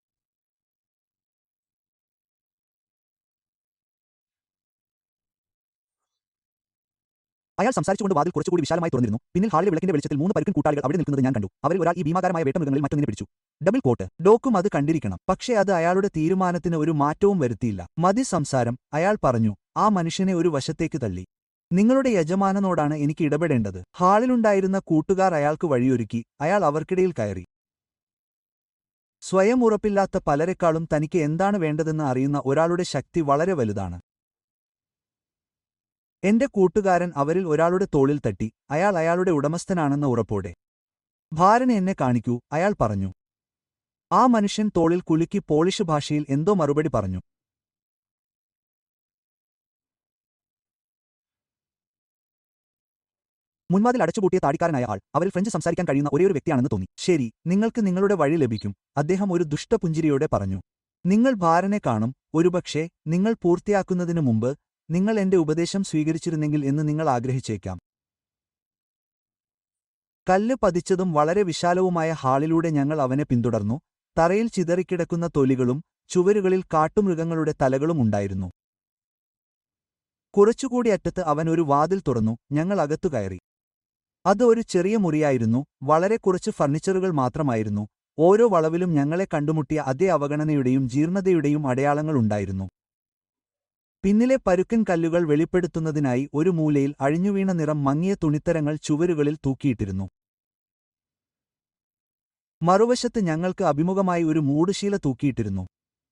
അയാൾ സംസാരിച്ചുകൊണ്ട് വാതിൽ കുറച്ചുകൂടി വിശാലമായി തുറന്നിരുന്നു പിന്നിൽ ഹാളിലെ വിളക്കിന്റെ വെളിച്ചത്തിൽ മൂന്ന് പരുക്കൻ കൂട്ടാളികൾ അവിടെ നിൽക്കുന്നത് ഞാൻ കണ്ടു അവരിൽ ഒരാൾ ഈ ഭീമാകാരമായ വേട്ടമൃഗങ്ങളിൽ മറ്റൊന്നിനെ പിടിച്ചു ഡബിൾ കോട്ട് ഡോക്കും അത് കണ്ടിരിക്കണം പക്ഷേ അത് അയാളുടെ തീരുമാനത്തിന് ഒരു മാറ്റവും വരുത്തിയില്ല മതി സംസാരം അയാൾ പറഞ്ഞു ആ മനുഷ്യനെ ഒരു വശത്തേക്ക് തള്ളി നിങ്ങളുടെ യജമാനനോടാണ് എനിക്ക് ഇടപെടേണ്ടത് ഹാളിലുണ്ടായിരുന്ന കൂട്ടുകാർ അയാൾക്ക് വഴിയൊരുക്കി അയാൾ അവർക്കിടയിൽ കയറി സ്വയം ഉറപ്പില്ലാത്ത പലരെക്കാളും തനിക്ക് എന്താണ് വേണ്ടതെന്ന് അറിയുന്ന ഒരാളുടെ ശക്തി വളരെ വലുതാണ് എന്റെ കൂട്ടുകാരൻ അവരിൽ ഒരാളുടെ തോളിൽ തട്ടി അയാൾ അയാളുടെ ഉടമസ്ഥനാണെന്ന ഉറപ്പോടെ ഭാരൻ എന്നെ കാണിക്കൂ അയാൾ പറഞ്ഞു ആ മനുഷ്യൻ തോളിൽ കുലുക്കി പോളിഷ് ഭാഷയിൽ എന്തോ മറുപടി പറഞ്ഞു മുൻവാതിൽ അടച്ചുപൂട്ടിയ താടിക്കാരനായ ആൾ അവരിൽ ഫ്രഞ്ച് സംസാരിക്കാൻ കഴിയുന്ന ഒരേയൊരു വ്യക്തിയാണെന്ന് തോന്നി ശരി നിങ്ങൾക്ക് നിങ്ങളുടെ വഴി ലഭിക്കും അദ്ദേഹം ഒരു ദുഷ്ടപുഞ്ചിരിയോടെ പറഞ്ഞു നിങ്ങൾ ഭാരനെ കാണും ഒരുപക്ഷെ നിങ്ങൾ പൂർത്തിയാക്കുന്നതിനു മുമ്പ് നിങ്ങൾ എന്റെ ഉപദേശം സ്വീകരിച്ചിരുന്നെങ്കിൽ എന്ന് നിങ്ങൾ ആഗ്രഹിച്ചേക്കാം കല്ല് പതിച്ചതും വളരെ വിശാലവുമായ ഹാളിലൂടെ ഞങ്ങൾ അവനെ പിന്തുടർന്നു തറയിൽ ചിതറിക്കിടക്കുന്ന തൊലികളും ചുവരുകളിൽ കാട്ടുമൃഗങ്ങളുടെ തലകളും ഉണ്ടായിരുന്നു കുറച്ചുകൂടി അറ്റത്ത് അവൻ ഒരു വാതിൽ തുറന്നു ഞങ്ങൾ അകത്തു കയറി അത് ഒരു ചെറിയ മുറിയായിരുന്നു വളരെ കുറച്ച് ഫർണിച്ചറുകൾ മാത്രമായിരുന്നു ഓരോ വളവിലും ഞങ്ങളെ കണ്ടുമുട്ടിയ അതേ അവഗണനയുടെയും ജീർണതയുടെയും അടയാളങ്ങളുണ്ടായിരുന്നു പിന്നിലെ പരുക്കൻ കല്ലുകൾ വെളിപ്പെടുത്തുന്നതിനായി ഒരു മൂലയിൽ അഴിഞ്ഞുവീണ നിറം മങ്ങിയ തുണിത്തരങ്ങൾ ചുവരുകളിൽ തൂക്കിയിട്ടിരുന്നു മറുവശത്ത് ഞങ്ങൾക്ക് അഭിമുഖമായി ഒരു മൂടുശീല തൂക്കിയിട്ടിരുന്നു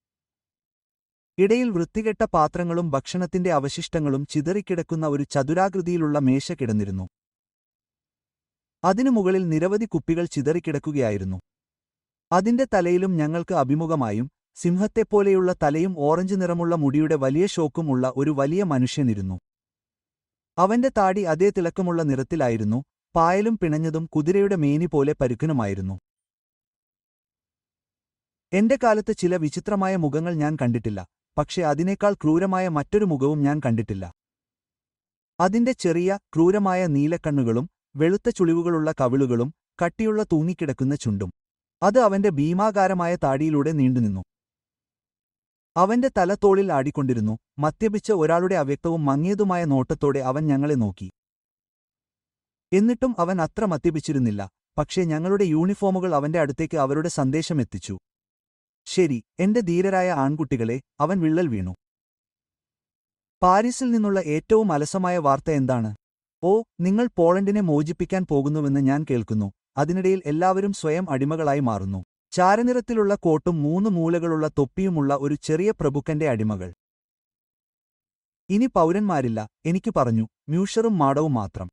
ഇടയിൽ വൃത്തികെട്ട പാത്രങ്ങളും ഭക്ഷണത്തിന്റെ അവശിഷ്ടങ്ങളും ചിതറിക്കിടക്കുന്ന ഒരു ചതുരാകൃതിയിലുള്ള മേശ കിടന്നിരുന്നു അതിനു മുകളിൽ നിരവധി കുപ്പികൾ ചിതറിക്കിടക്കുകയായിരുന്നു അതിന്റെ തലയിലും ഞങ്ങൾക്ക് അഭിമുഖമായും സിംഹത്തെപ്പോലെയുള്ള തലയും ഓറഞ്ച് നിറമുള്ള മുടിയുടെ വലിയ ഷോക്കും ഉള്ള ഒരു വലിയ മനുഷ്യനിരുന്നു അവന്റെ താടി അതേ തിളക്കമുള്ള നിറത്തിലായിരുന്നു പായലും പിണഞ്ഞതും കുതിരയുടെ മേനി പോലെ പരുക്കനുമായിരുന്നു എന്റെ കാലത്ത് ചില വിചിത്രമായ മുഖങ്ങൾ ഞാൻ കണ്ടിട്ടില്ല പക്ഷെ അതിനേക്കാൾ ക്രൂരമായ മറ്റൊരു മുഖവും ഞാൻ കണ്ടിട്ടില്ല അതിന്റെ ചെറിയ ക്രൂരമായ നീലക്കണ്ണുകളും വെളുത്ത ചുളിവുകളുള്ള കവിളുകളും കട്ടിയുള്ള തൂങ്ങിക്കിടക്കുന്ന ചുണ്ടും അത് അവന്റെ ഭീമാകാരമായ താടിയിലൂടെ നീണ്ടുനിന്നു അവന്റെ തല തോളിൽ ആടിക്കൊണ്ടിരുന്നു മദ്യപിച്ച ഒരാളുടെ അവ്യക്തവും മങ്ങിയതുമായ നോട്ടത്തോടെ അവൻ ഞങ്ങളെ നോക്കി എന്നിട്ടും അവൻ അത്ര മദ്യപിച്ചിരുന്നില്ല പക്ഷേ ഞങ്ങളുടെ യൂണിഫോമുകൾ അവന്റെ അടുത്തേക്ക് അവരുടെ സന്ദേശമെത്തിച്ചു ശരി എന്റെ ധീരരായ ആൺകുട്ടികളെ അവൻ വിള്ളൽ വീണു പാരീസിൽ നിന്നുള്ള ഏറ്റവും അലസമായ വാർത്ത എന്താണ് ഓ നിങ്ങൾ പോളണ്ടിനെ മോചിപ്പിക്കാൻ പോകുന്നുവെന്ന് ഞാൻ കേൾക്കുന്നു അതിനിടയിൽ എല്ലാവരും സ്വയം അടിമകളായി മാറുന്നു ചാരനിറത്തിലുള്ള കോട്ടും മൂന്ന് മൂലകളുള്ള തൊപ്പിയുമുള്ള ഒരു ചെറിയ പ്രഭുക്കന്റെ അടിമകൾ ഇനി പൗരന്മാരില്ല എനിക്ക് പറഞ്ഞു മ്യൂഷറും മാടവും മാത്രം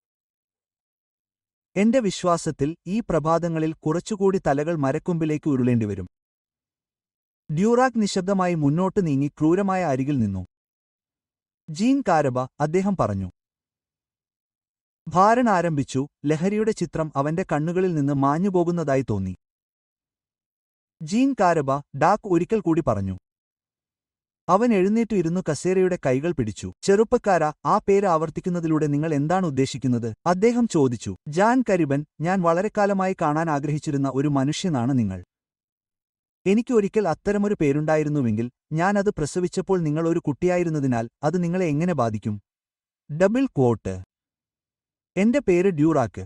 എന്റെ വിശ്വാസത്തിൽ ഈ പ്രഭാതങ്ങളിൽ കുറച്ചുകൂടി തലകൾ മരക്കൊമ്പിലേക്ക് ഉരുളേണ്ടിവരും ഡ്യൂറാക് നിശബ്ദമായി മുന്നോട്ട് നീങ്ങി ക്രൂരമായ അരികിൽ നിന്നു ജീൻ കാരബ അദ്ദേഹം പറഞ്ഞു ഭാരൻ ആരംഭിച്ചു ലഹരിയുടെ ചിത്രം അവന്റെ കണ്ണുകളിൽ നിന്ന് മാഞ്ഞുപോകുന്നതായി തോന്നി ജീൻ കാരബ ഡാക് ഒരിക്കൽ കൂടി പറഞ്ഞു അവൻ എഴുന്നേറ്റു ഇരുന്നു കസേരയുടെ കൈകൾ പിടിച്ചു ചെറുപ്പക്കാര ആ പേര് ആവർത്തിക്കുന്നതിലൂടെ നിങ്ങൾ എന്താണ് ഉദ്ദേശിക്കുന്നത് അദ്ദേഹം ചോദിച്ചു ജാൻ കരിബൻ ഞാൻ വളരെക്കാലമായി കാണാൻ ആഗ്രഹിച്ചിരുന്ന ഒരു മനുഷ്യനാണ് നിങ്ങൾ എനിക്ക് ഒരിക്കൽ അത്തരമൊരു പേരുണ്ടായിരുന്നുവെങ്കിൽ ഞാൻ അത് പ്രസവിച്ചപ്പോൾ നിങ്ങൾ ഒരു കുട്ടിയായിരുന്നതിനാൽ അത് നിങ്ങളെ എങ്ങനെ ബാധിക്കും ഡബിൾ ക്വോട്ട് എന്റെ പേര് ഡ്യൂറാക്ക്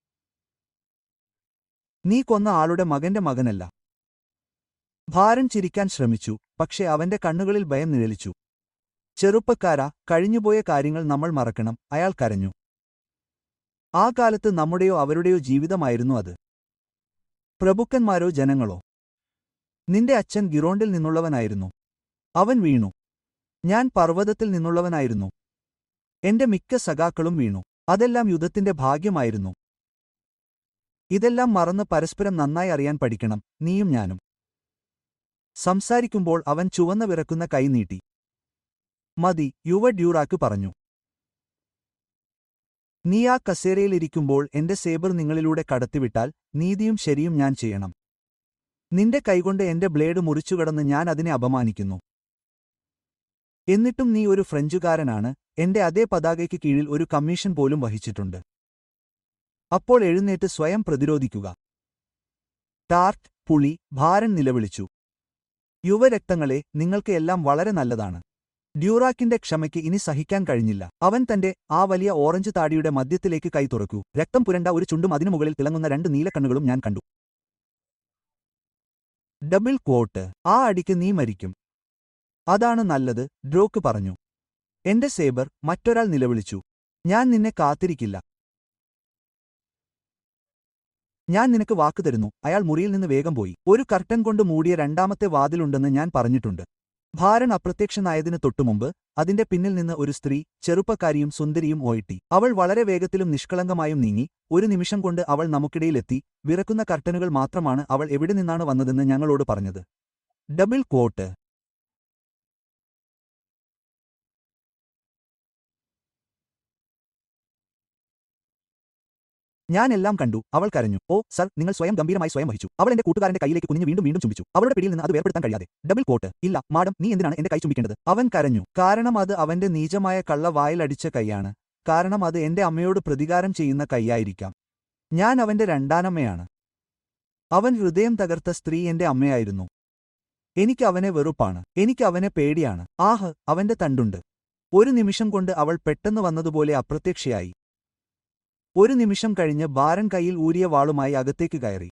നീ കൊന്ന ആളുടെ മകന്റെ മകനല്ല ഭാരൻ ചിരിക്കാൻ ശ്രമിച്ചു പക്ഷേ അവന്റെ കണ്ണുകളിൽ ഭയം നിഴലിച്ചു ചെറുപ്പക്കാരാ കഴിഞ്ഞുപോയ കാര്യങ്ങൾ നമ്മൾ മറക്കണം അയാൾ കരഞ്ഞു ആ കാലത്ത് നമ്മുടെയോ അവരുടെയോ ജീവിതമായിരുന്നു അത് പ്രഭുക്കന്മാരോ ജനങ്ങളോ നിന്റെ അച്ഛൻ ഗിറോണ്ടിൽ നിന്നുള്ളവനായിരുന്നു അവൻ വീണു ഞാൻ പർവ്വതത്തിൽ നിന്നുള്ളവനായിരുന്നു എന്റെ മിക്ക സഖാക്കളും വീണു അതെല്ലാം യുദ്ധത്തിന്റെ ഭാഗ്യമായിരുന്നു ഇതെല്ലാം മറന്ന് പരസ്പരം നന്നായി അറിയാൻ പഠിക്കണം നീയും ഞാനും സംസാരിക്കുമ്പോൾ അവൻ ചുവന്ന വിറക്കുന്ന കൈ നീട്ടി മതി യുവ ഡ്യൂറാക്ക് പറഞ്ഞു നീ ആ കസേരയിലിരിക്കുമ്പോൾ എന്റെ സേബർ നിങ്ങളിലൂടെ കടത്തിവിട്ടാൽ നീതിയും ശരിയും ഞാൻ ചെയ്യണം നിന്റെ കൈകൊണ്ട് എന്റെ ബ്ലേഡ് മുറിച്ചുകടന്ന് ഞാൻ അതിനെ അപമാനിക്കുന്നു എന്നിട്ടും നീ ഒരു ഫ്രഞ്ചുകാരനാണ് എന്റെ അതേ പതാകയ്ക്ക് കീഴിൽ ഒരു കമ്മീഷൻ പോലും വഹിച്ചിട്ടുണ്ട് അപ്പോൾ എഴുന്നേറ്റ് സ്വയം പ്രതിരോധിക്കുക ടാർട്ട് പുളി ഭാരൻ നിലവിളിച്ചു യുവരക്തങ്ങളെ നിങ്ങൾക്ക് എല്ലാം വളരെ നല്ലതാണ് ഡ്യൂറാക്കിന്റെ ക്ഷമയ്ക്ക് ഇനി സഹിക്കാൻ കഴിഞ്ഞില്ല അവൻ തന്റെ ആ വലിയ ഓറഞ്ച് താടിയുടെ മധ്യത്തിലേക്ക് കൈ തുറക്കൂ രക്തം പുരണ്ട ഒരു ചുണ്ടും അതിനു മുകളിൽ തിളങ്ങുന്ന രണ്ട് നീലക്കണ്ണുകളും ഞാൻ കണ്ടു ഡബിൾ ക്വോട്ട് ആ അടിക്ക് നീ മരിക്കും അതാണ് നല്ലത് ഡ്രോക്ക് പറഞ്ഞു എന്റെ സേബർ മറ്റൊരാൾ നിലവിളിച്ചു ഞാൻ നിന്നെ കാത്തിരിക്കില്ല ഞാൻ നിനക്ക് വാക്ക് തരുന്നു അയാൾ മുറിയിൽ നിന്ന് വേഗം പോയി ഒരു കർട്ടൻ കൊണ്ട് മൂടിയ രണ്ടാമത്തെ വാതിലുണ്ടെന്ന് ഞാൻ പറഞ്ഞിട്ടുണ്ട് ഭാരൻ അപ്രത്യക്ഷനായതിനു തൊട്ടുമുമ്പ് അതിന്റെ പിന്നിൽ നിന്ന് ഒരു സ്ത്രീ ചെറുപ്പക്കാരിയും സുന്ദരിയും ഓയിട്ടി അവൾ വളരെ വേഗത്തിലും നിഷ്കളങ്കമായും നീങ്ങി ഒരു നിമിഷം കൊണ്ട് അവൾ നമുക്കിടയിലെത്തി വിറക്കുന്ന കർട്ടനുകൾ മാത്രമാണ് അവൾ എവിടെ നിന്നാണ് വന്നതെന്ന് ഞങ്ങളോട് പറഞ്ഞത് ഡബിൾ ക്വോട്ട് ഞാൻ എല്ലാം കണ്ടു അവൾ കരഞ്ഞു ഓ സർ നിങ്ങൾ സ്വയം ഗംഭീരമായി സ്വയം വഹിച്ചു അവൾ എന്റെ കൂട്ടുകാരന്റെ കൈയിലേക്ക് കുനിഞ്ഞു വീണ്ടും വീണ്ടും ചുംബിച്ചു അവളുടെ പിടിയിൽ നിന്ന് അത് വേർപെടുത്താൻ കഴിയാതെ ഡബിൾ കോട്ട് ഇല്ല മാഡം നീ എന്തിനാണ് എന്റെ കൈ ചുംബിക്കേണ്ടത് അവൻ കരഞ്ഞു കാരണം അത് അവന്റെ നീചമായ കള്ള വായിലടിച്ച കൈയാണ് കാരണം അത് എന്റെ അമ്മയോട് പ്രതികാരം ചെയ്യുന്ന കൈയായിരിക്കാം ഞാൻ അവന്റെ രണ്ടാനമ്മയാണ് അവൻ ഹൃദയം തകർത്ത സ്ത്രീ എന്റെ അമ്മയായിരുന്നു എനിക്ക് അവനെ വെറുപ്പാണ് എനിക്ക് അവനെ പേടിയാണ് ആഹ് അവന്റെ തണ്ടുണ്ട് ഒരു നിമിഷം കൊണ്ട് അവൾ പെട്ടെന്ന് വന്നതുപോലെ അപ്രത്യക്ഷയായി ഒരു നിമിഷം കഴിഞ്ഞ് ബാരൻ കൈയിൽ ഊരിയ വാളുമായി അകത്തേക്ക് കയറി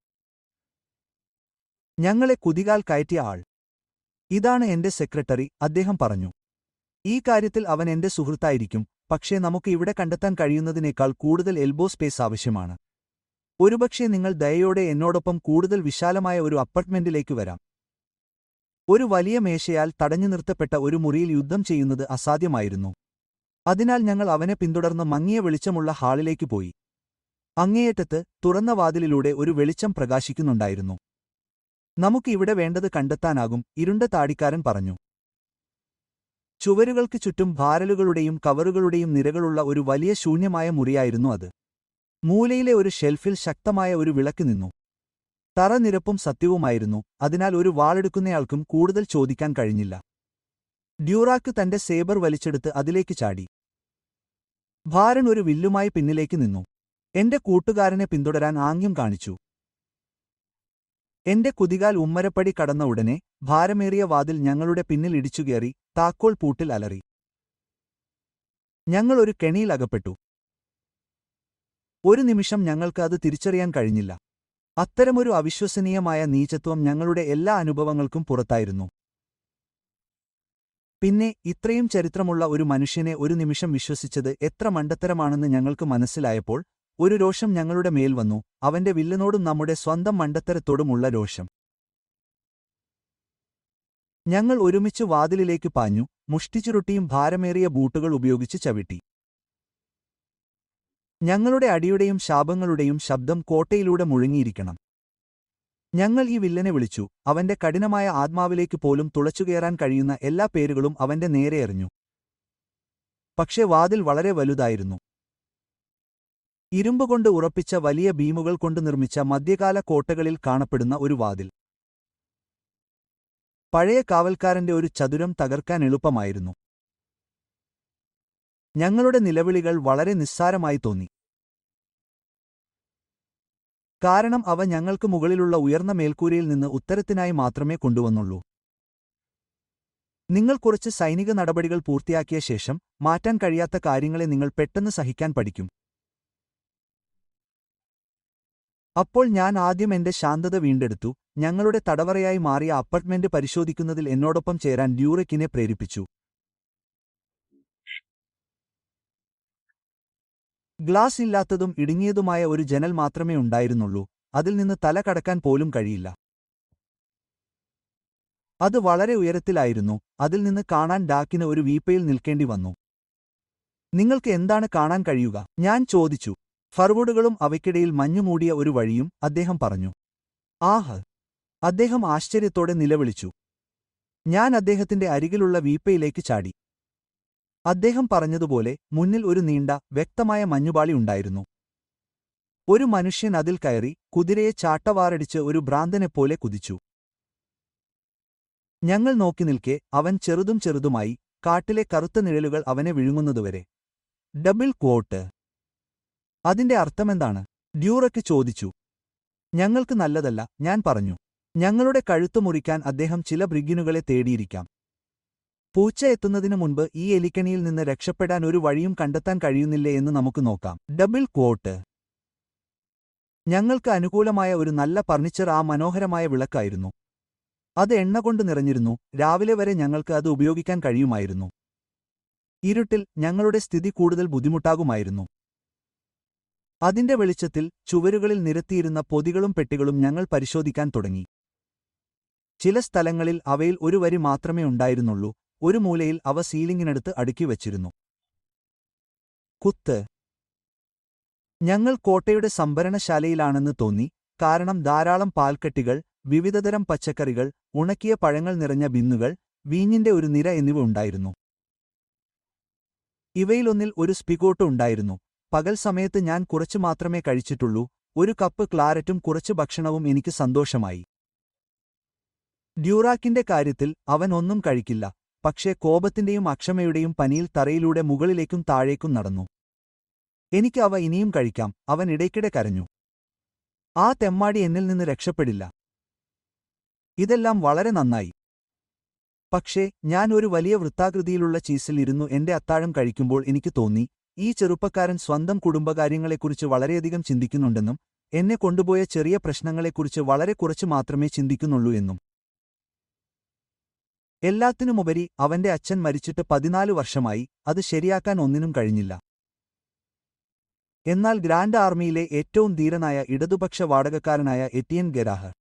ഞങ്ങളെ കുതികാൽ കയറ്റിയ ആൾ ഇതാണ് എന്റെ സെക്രട്ടറി അദ്ദേഹം പറഞ്ഞു ഈ കാര്യത്തിൽ അവൻ എന്റെ സുഹൃത്തായിരിക്കും പക്ഷേ നമുക്ക് ഇവിടെ കണ്ടെത്താൻ കഴിയുന്നതിനേക്കാൾ കൂടുതൽ എൽബോ സ്പേസ് ആവശ്യമാണ് ഒരുപക്ഷേ നിങ്ങൾ ദയയോടെ എന്നോടൊപ്പം കൂടുതൽ വിശാലമായ ഒരു അപ്പാർട്ട്മെന്റിലേക്ക് വരാം ഒരു വലിയ മേശയാൽ തടഞ്ഞു നിർത്തപ്പെട്ട ഒരു മുറിയിൽ യുദ്ധം ചെയ്യുന്നത് അസാധ്യമായിരുന്നു അതിനാൽ ഞങ്ങൾ അവനെ പിന്തുടർന്ന് മങ്ങിയ വെളിച്ചമുള്ള ഹാളിലേക്ക് പോയി അങ്ങേയറ്റത്ത് തുറന്ന വാതിലിലൂടെ ഒരു വെളിച്ചം പ്രകാശിക്കുന്നുണ്ടായിരുന്നു നമുക്ക് ഇവിടെ വേണ്ടത് കണ്ടെത്താനാകും ഇരുണ്ട താടിക്കാരൻ പറഞ്ഞു ചുവരുകൾക്ക് ചുറ്റും ഭാരലുകളുടെയും കവറുകളുടെയും നിരകളുള്ള ഒരു വലിയ ശൂന്യമായ മുറിയായിരുന്നു അത് മൂലയിലെ ഒരു ഷെൽഫിൽ ശക്തമായ ഒരു വിളക്ക് നിന്നു തറ നിരപ്പും സത്യവുമായിരുന്നു അതിനാൽ ഒരു വാളെടുക്കുന്നയാൾക്കും കൂടുതൽ ചോദിക്കാൻ കഴിഞ്ഞില്ല ഡ്യൂറാക്ക് തന്റെ സേബർ വലിച്ചെടുത്ത് അതിലേക്ക് ചാടി ഭാരൻ ഒരു വില്ലുമായി പിന്നിലേക്ക് നിന്നു എന്റെ കൂട്ടുകാരനെ പിന്തുടരാൻ ആംഗ്യം കാണിച്ചു എന്റെ കുതികാൽ ഉമ്മരപ്പടി കടന്ന ഉടനെ ഭാരമേറിയ വാതിൽ ഞങ്ങളുടെ പിന്നിൽ ഇടിച്ചുകയറി താക്കോൽ പൂട്ടിൽ അലറി ഞങ്ങൾ ഒരു കെണിയിൽ അകപ്പെട്ടു ഒരു നിമിഷം ഞങ്ങൾക്ക് അത് തിരിച്ചറിയാൻ കഴിഞ്ഞില്ല അത്തരമൊരു അവിശ്വസനീയമായ നീചത്വം ഞങ്ങളുടെ എല്ലാ അനുഭവങ്ങൾക്കും പുറത്തായിരുന്നു പിന്നെ ഇത്രയും ചരിത്രമുള്ള ഒരു മനുഷ്യനെ ഒരു നിമിഷം വിശ്വസിച്ചത് എത്ര മണ്ടത്തരമാണെന്ന് ഞങ്ങൾക്ക് മനസ്സിലായപ്പോൾ ഒരു രോഷം ഞങ്ങളുടെ മേൽ വന്നു അവന്റെ വില്ലനോടും നമ്മുടെ സ്വന്തം മണ്ടത്തരത്തോടുമുള്ള രോഷം ഞങ്ങൾ ഒരുമിച്ച് വാതിലിലേക്ക് പാഞ്ഞു മുഷ്ടിച്ചുരുട്ടിയും ഭാരമേറിയ ബൂട്ടുകൾ ഉപയോഗിച്ച് ചവിട്ടി ഞങ്ങളുടെ അടിയുടെയും ശാപങ്ങളുടെയും ശബ്ദം കോട്ടയിലൂടെ മുഴങ്ങിയിരിക്കണം ഞങ്ങൾ ഈ വില്ലനെ വിളിച്ചു അവന്റെ കഠിനമായ ആത്മാവിലേക്ക് പോലും തുളച്ചുകയറാൻ കഴിയുന്ന എല്ലാ പേരുകളും അവന്റെ നേരെ എറിഞ്ഞു പക്ഷേ വാതിൽ വളരെ വലുതായിരുന്നു ഇരുമ്പുകൊണ്ട് ഉറപ്പിച്ച വലിയ ബീമുകൾ കൊണ്ട് നിർമ്മിച്ച മധ്യകാല കോട്ടകളിൽ കാണപ്പെടുന്ന ഒരു വാതിൽ പഴയ കാവൽക്കാരന്റെ ഒരു ചതുരം തകർക്കാൻ എളുപ്പമായിരുന്നു ഞങ്ങളുടെ നിലവിളികൾ വളരെ നിസ്സാരമായി തോന്നി കാരണം അവ ഞങ്ങൾക്ക് മുകളിലുള്ള ഉയർന്ന മേൽക്കൂരയിൽ നിന്ന് ഉത്തരത്തിനായി മാത്രമേ കൊണ്ടുവന്നുള്ളൂ നിങ്ങൾ കുറച്ച് സൈനിക നടപടികൾ പൂർത്തിയാക്കിയ ശേഷം മാറ്റാൻ കഴിയാത്ത കാര്യങ്ങളെ നിങ്ങൾ പെട്ടെന്ന് സഹിക്കാൻ പഠിക്കും അപ്പോൾ ഞാൻ ആദ്യം എന്റെ ശാന്തത വീണ്ടെടുത്തു ഞങ്ങളുടെ തടവറയായി മാറിയ അപ്പാർട്ട്മെന്റ് പരിശോധിക്കുന്നതിൽ എന്നോടൊപ്പം ചേരാൻ ഡ്യൂറക്കിനെ പ്രേരിപ്പിച്ചു ഗ്ലാസ് ഇല്ലാത്തതും ഇടുങ്ങിയതുമായ ഒരു ജനൽ മാത്രമേ ഉണ്ടായിരുന്നുള്ളൂ അതിൽ നിന്ന് തല കടക്കാൻ പോലും കഴിയില്ല അത് വളരെ ഉയരത്തിലായിരുന്നു അതിൽ നിന്ന് കാണാൻ ഡാക്കിന് ഒരു വീപ്പയിൽ നിൽക്കേണ്ടി വന്നു നിങ്ങൾക്ക് എന്താണ് കാണാൻ കഴിയുക ഞാൻ ചോദിച്ചു ഫർവുഡുകളും അവയ്ക്കിടയിൽ മഞ്ഞുമൂടിയ ഒരു വഴിയും അദ്ദേഹം പറഞ്ഞു ആഹ് അദ്ദേഹം ആശ്ചര്യത്തോടെ നിലവിളിച്ചു ഞാൻ അദ്ദേഹത്തിന്റെ അരികിലുള്ള വീപ്പയിലേക്ക് ചാടി അദ്ദേഹം പറഞ്ഞതുപോലെ മുന്നിൽ ഒരു നീണ്ട വ്യക്തമായ മഞ്ഞുപാളി ഉണ്ടായിരുന്നു ഒരു മനുഷ്യൻ അതിൽ കയറി കുതിരയെ ചാട്ടവാറടിച്ച് ഒരു ഭ്രാന്തനെപ്പോലെ കുതിച്ചു ഞങ്ങൾ നോക്കി നിൽക്കെ അവൻ ചെറുതും ചെറുതുമായി കാട്ടിലെ കറുത്ത നിഴലുകൾ അവനെ വിഴുങ്ങുന്നതുവരെ ഡബിൾ ക്വോട്ട് അതിന്റെ അർത്ഥമെന്താണ് ഡ്യൂറക്ക് ചോദിച്ചു ഞങ്ങൾക്ക് നല്ലതല്ല ഞാൻ പറഞ്ഞു ഞങ്ങളുടെ കഴുത്തു മുറിക്കാൻ അദ്ദേഹം ചില ബ്രിഗിനുകളെ തേടിയിരിക്കാം പൂച്ച എത്തുന്നതിനു മുൻപ് ഈ എലിക്കണിയിൽ നിന്ന് രക്ഷപ്പെടാൻ ഒരു വഴിയും കണ്ടെത്താൻ കഴിയുന്നില്ലേ എന്ന് നമുക്ക് നോക്കാം ഡബിൾ ക്വോട്ട് ഞങ്ങൾക്ക് അനുകൂലമായ ഒരു നല്ല ഫർണിച്ചർ ആ മനോഹരമായ വിളക്കായിരുന്നു അത് എണ്ണ കൊണ്ട് നിറഞ്ഞിരുന്നു രാവിലെ വരെ ഞങ്ങൾക്ക് അത് ഉപയോഗിക്കാൻ കഴിയുമായിരുന്നു ഇരുട്ടിൽ ഞങ്ങളുടെ സ്ഥിതി കൂടുതൽ ബുദ്ധിമുട്ടാകുമായിരുന്നു അതിന്റെ വെളിച്ചത്തിൽ ചുവരുകളിൽ നിരത്തിയിരുന്ന പൊതികളും പെട്ടികളും ഞങ്ങൾ പരിശോധിക്കാൻ തുടങ്ങി ചില സ്ഥലങ്ങളിൽ അവയിൽ ഒരു വരി മാത്രമേ ഉണ്ടായിരുന്നുള്ളൂ ഒരു മൂലയിൽ അവ സീലിംഗിനടുത്ത് അടുക്കി വച്ചിരുന്നു കുത്ത് ഞങ്ങൾ കോട്ടയുടെ സംഭരണശാലയിലാണെന്ന് തോന്നി കാരണം ധാരാളം പാൽക്കെട്ടികൾ വിവിധതരം പച്ചക്കറികൾ ഉണക്കിയ പഴങ്ങൾ നിറഞ്ഞ ബിന്നുകൾ വീഞ്ഞിന്റെ ഒരു നിര എന്നിവ ഉണ്ടായിരുന്നു ഇവയിലൊന്നിൽ ഒരു സ്പിഗോട്ട് ഉണ്ടായിരുന്നു പകൽ സമയത്ത് ഞാൻ കുറച്ചു മാത്രമേ കഴിച്ചിട്ടുള്ളൂ ഒരു കപ്പ് ക്ലാരറ്റും കുറച്ച് ഭക്ഷണവും എനിക്ക് സന്തോഷമായി ഡ്യൂറാക്കിന്റെ കാര്യത്തിൽ അവൻ ഒന്നും കഴിക്കില്ല പക്ഷേ കോപത്തിന്റെയും അക്ഷമയുടെയും പനിയിൽ തറയിലൂടെ മുകളിലേക്കും താഴേക്കും നടന്നു എനിക്ക് അവ ഇനിയും കഴിക്കാം അവൻ ഇടയ്ക്കിടെ കരഞ്ഞു ആ തെമ്മാടി എന്നിൽ നിന്ന് രക്ഷപ്പെടില്ല ഇതെല്ലാം വളരെ നന്നായി പക്ഷേ ഞാൻ ഒരു വലിയ വൃത്താകൃതിയിലുള്ള ചീസിൽ ഇരുന്നു എന്റെ അത്താഴം കഴിക്കുമ്പോൾ എനിക്ക് തോന്നി ഈ ചെറുപ്പക്കാരൻ സ്വന്തം കുടുംബകാര്യങ്ങളെക്കുറിച്ച് വളരെയധികം ചിന്തിക്കുന്നുണ്ടെന്നും എന്നെ കൊണ്ടുപോയ ചെറിയ പ്രശ്നങ്ങളെക്കുറിച്ച് വളരെ കുറച്ച് മാത്രമേ ചിന്തിക്കുന്നുള്ളൂ എന്നും എല്ലാത്തിനുമുപരി അവന്റെ അച്ഛൻ മരിച്ചിട്ട് പതിനാല് വർഷമായി അത് ശരിയാക്കാൻ ഒന്നിനും കഴിഞ്ഞില്ല എന്നാൽ ഗ്രാൻഡ് ആർമിയിലെ ഏറ്റവും ധീരനായ ഇടതുപക്ഷ വാടകക്കാരനായ എറ്റിയൻ ഗരാഹ്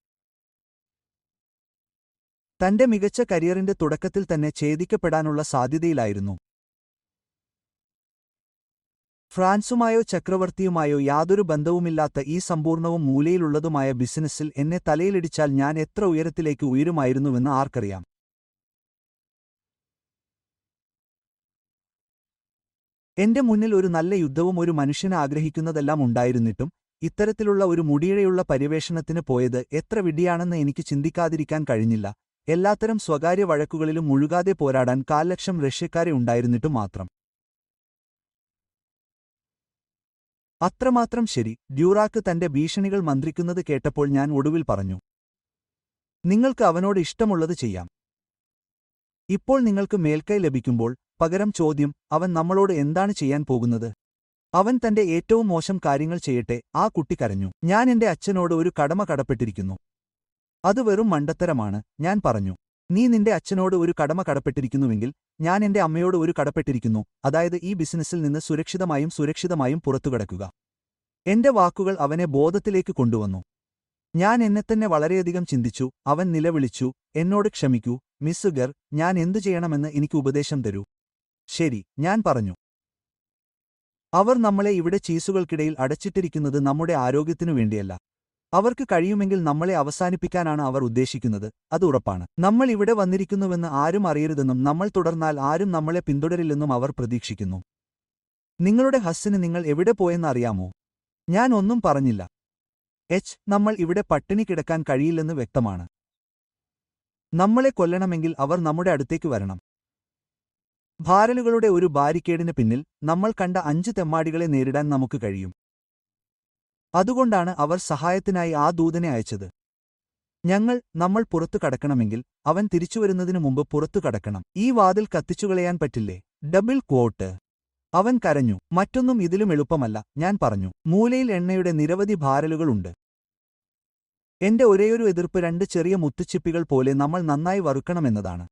തന്റെ മികച്ച കരിയറിന്റെ തുടക്കത്തിൽ തന്നെ ഛേദിക്കപ്പെടാനുള്ള സാധ്യതയിലായിരുന്നു ഫ്രാൻസുമായോ ചക്രവർത്തിയുമായോ യാതൊരു ബന്ധവുമില്ലാത്ത ഈ സമ്പൂർണവും മൂലയിലുള്ളതുമായ ബിസിനസ്സിൽ എന്നെ തലയിലിടിച്ചാൽ ഞാൻ എത്ര ഉയരത്തിലേക്ക് ഉയരുമായിരുന്നുവെന്ന് ആർക്കറിയാം എന്റെ മുന്നിൽ ഒരു നല്ല യുദ്ധവും ഒരു മനുഷ്യന് ആഗ്രഹിക്കുന്നതെല്ലാം ഉണ്ടായിരുന്നിട്ടും ഇത്തരത്തിലുള്ള ഒരു മുടിയിഴയുള്ള പര്യവേഷണത്തിന് പോയത് എത്ര വിഡിയാണെന്ന് എനിക്ക് ചിന്തിക്കാതിരിക്കാൻ കഴിഞ്ഞില്ല എല്ലാത്തരം സ്വകാര്യ വഴക്കുകളിലും മുഴുകാതെ പോരാടാൻ കാൽ ലക്ഷം റഷ്യക്കാരെ ഉണ്ടായിരുന്നിട്ടും മാത്രം അത്രമാത്രം ശരി ഡ്യൂറാക്ക് തന്റെ ഭീഷണികൾ മന്ത്രിക്കുന്നത് കേട്ടപ്പോൾ ഞാൻ ഒടുവിൽ പറഞ്ഞു നിങ്ങൾക്ക് അവനോട് ഇഷ്ടമുള്ളത് ചെയ്യാം ഇപ്പോൾ നിങ്ങൾക്ക് മേൽക്കൈ ലഭിക്കുമ്പോൾ പകരം ചോദ്യം അവൻ നമ്മളോട് എന്താണ് ചെയ്യാൻ പോകുന്നത് അവൻ തന്റെ ഏറ്റവും മോശം കാര്യങ്ങൾ ചെയ്യട്ടെ ആ കുട്ടി കരഞ്ഞു ഞാൻ എന്റെ അച്ഛനോട് ഒരു കടമ കടപ്പെട്ടിരിക്കുന്നു അത് വെറും മണ്ടത്തരമാണ് ഞാൻ പറഞ്ഞു നീ നിന്റെ അച്ഛനോട് ഒരു കടമ കടപ്പെട്ടിരിക്കുന്നുവെങ്കിൽ ഞാൻ എന്റെ അമ്മയോട് ഒരു കടപ്പെട്ടിരിക്കുന്നു അതായത് ഈ ബിസിനസ്സിൽ നിന്ന് സുരക്ഷിതമായും സുരക്ഷിതമായും പുറത്തുകടക്കുക എന്റെ വാക്കുകൾ അവനെ ബോധത്തിലേക്ക് കൊണ്ടുവന്നു ഞാൻ എന്നെത്തന്നെ വളരെയധികം ചിന്തിച്ചു അവൻ നിലവിളിച്ചു എന്നോട് ക്ഷമിക്കൂ മിസ്സുഗർ ഞാൻ എന്തു ചെയ്യണമെന്ന് എനിക്ക് ഉപദേശം തരൂ ശരി ഞാൻ പറഞ്ഞു അവർ നമ്മളെ ഇവിടെ ചീസുകൾക്കിടയിൽ അടച്ചിട്ടിരിക്കുന്നത് നമ്മുടെ ആരോഗ്യത്തിനു വേണ്ടിയല്ല അവർക്ക് കഴിയുമെങ്കിൽ നമ്മളെ അവസാനിപ്പിക്കാനാണ് അവർ ഉദ്ദേശിക്കുന്നത് അത് ഉറപ്പാണ് നമ്മൾ ഇവിടെ വന്നിരിക്കുന്നുവെന്ന് ആരും അറിയരുതെന്നും നമ്മൾ തുടർന്നാൽ ആരും നമ്മളെ പിന്തുടരില്ലെന്നും അവർ പ്രതീക്ഷിക്കുന്നു നിങ്ങളുടെ ഹസ്സിന് നിങ്ങൾ എവിടെ പോയെന്ന് അറിയാമോ ഞാൻ ഒന്നും പറഞ്ഞില്ല എച്ച് നമ്മൾ ഇവിടെ പട്ടിണി കിടക്കാൻ കഴിയില്ലെന്ന് വ്യക്തമാണ് നമ്മളെ കൊല്ലണമെങ്കിൽ അവർ നമ്മുടെ അടുത്തേക്ക് വരണം ഭാരലുകളുടെ ഒരു ബാരിക്കേഡിന് പിന്നിൽ നമ്മൾ കണ്ട അഞ്ച് തെമ്മാടികളെ നേരിടാൻ നമുക്ക് കഴിയും അതുകൊണ്ടാണ് അവർ സഹായത്തിനായി ആ ദൂതനെ അയച്ചത് ഞങ്ങൾ നമ്മൾ പുറത്തു കടക്കണമെങ്കിൽ അവൻ തിരിച്ചുവരുന്നതിനു മുമ്പ് പുറത്തു കടക്കണം ഈ വാതിൽ കത്തിച്ചുകളയാൻ പറ്റില്ലേ ഡബിൾ ക്വോട്ട് അവൻ കരഞ്ഞു മറ്റൊന്നും ഇതിലും എളുപ്പമല്ല ഞാൻ പറഞ്ഞു മൂലയിൽ എണ്ണയുടെ നിരവധി ഭാരലുകളുണ്ട് എന്റെ ഒരേയൊരു എതിർപ്പ് രണ്ട് ചെറിയ മുത്തുച്ചിപ്പികൾ പോലെ നമ്മൾ നന്നായി വറുക്കണമെന്നതാണ്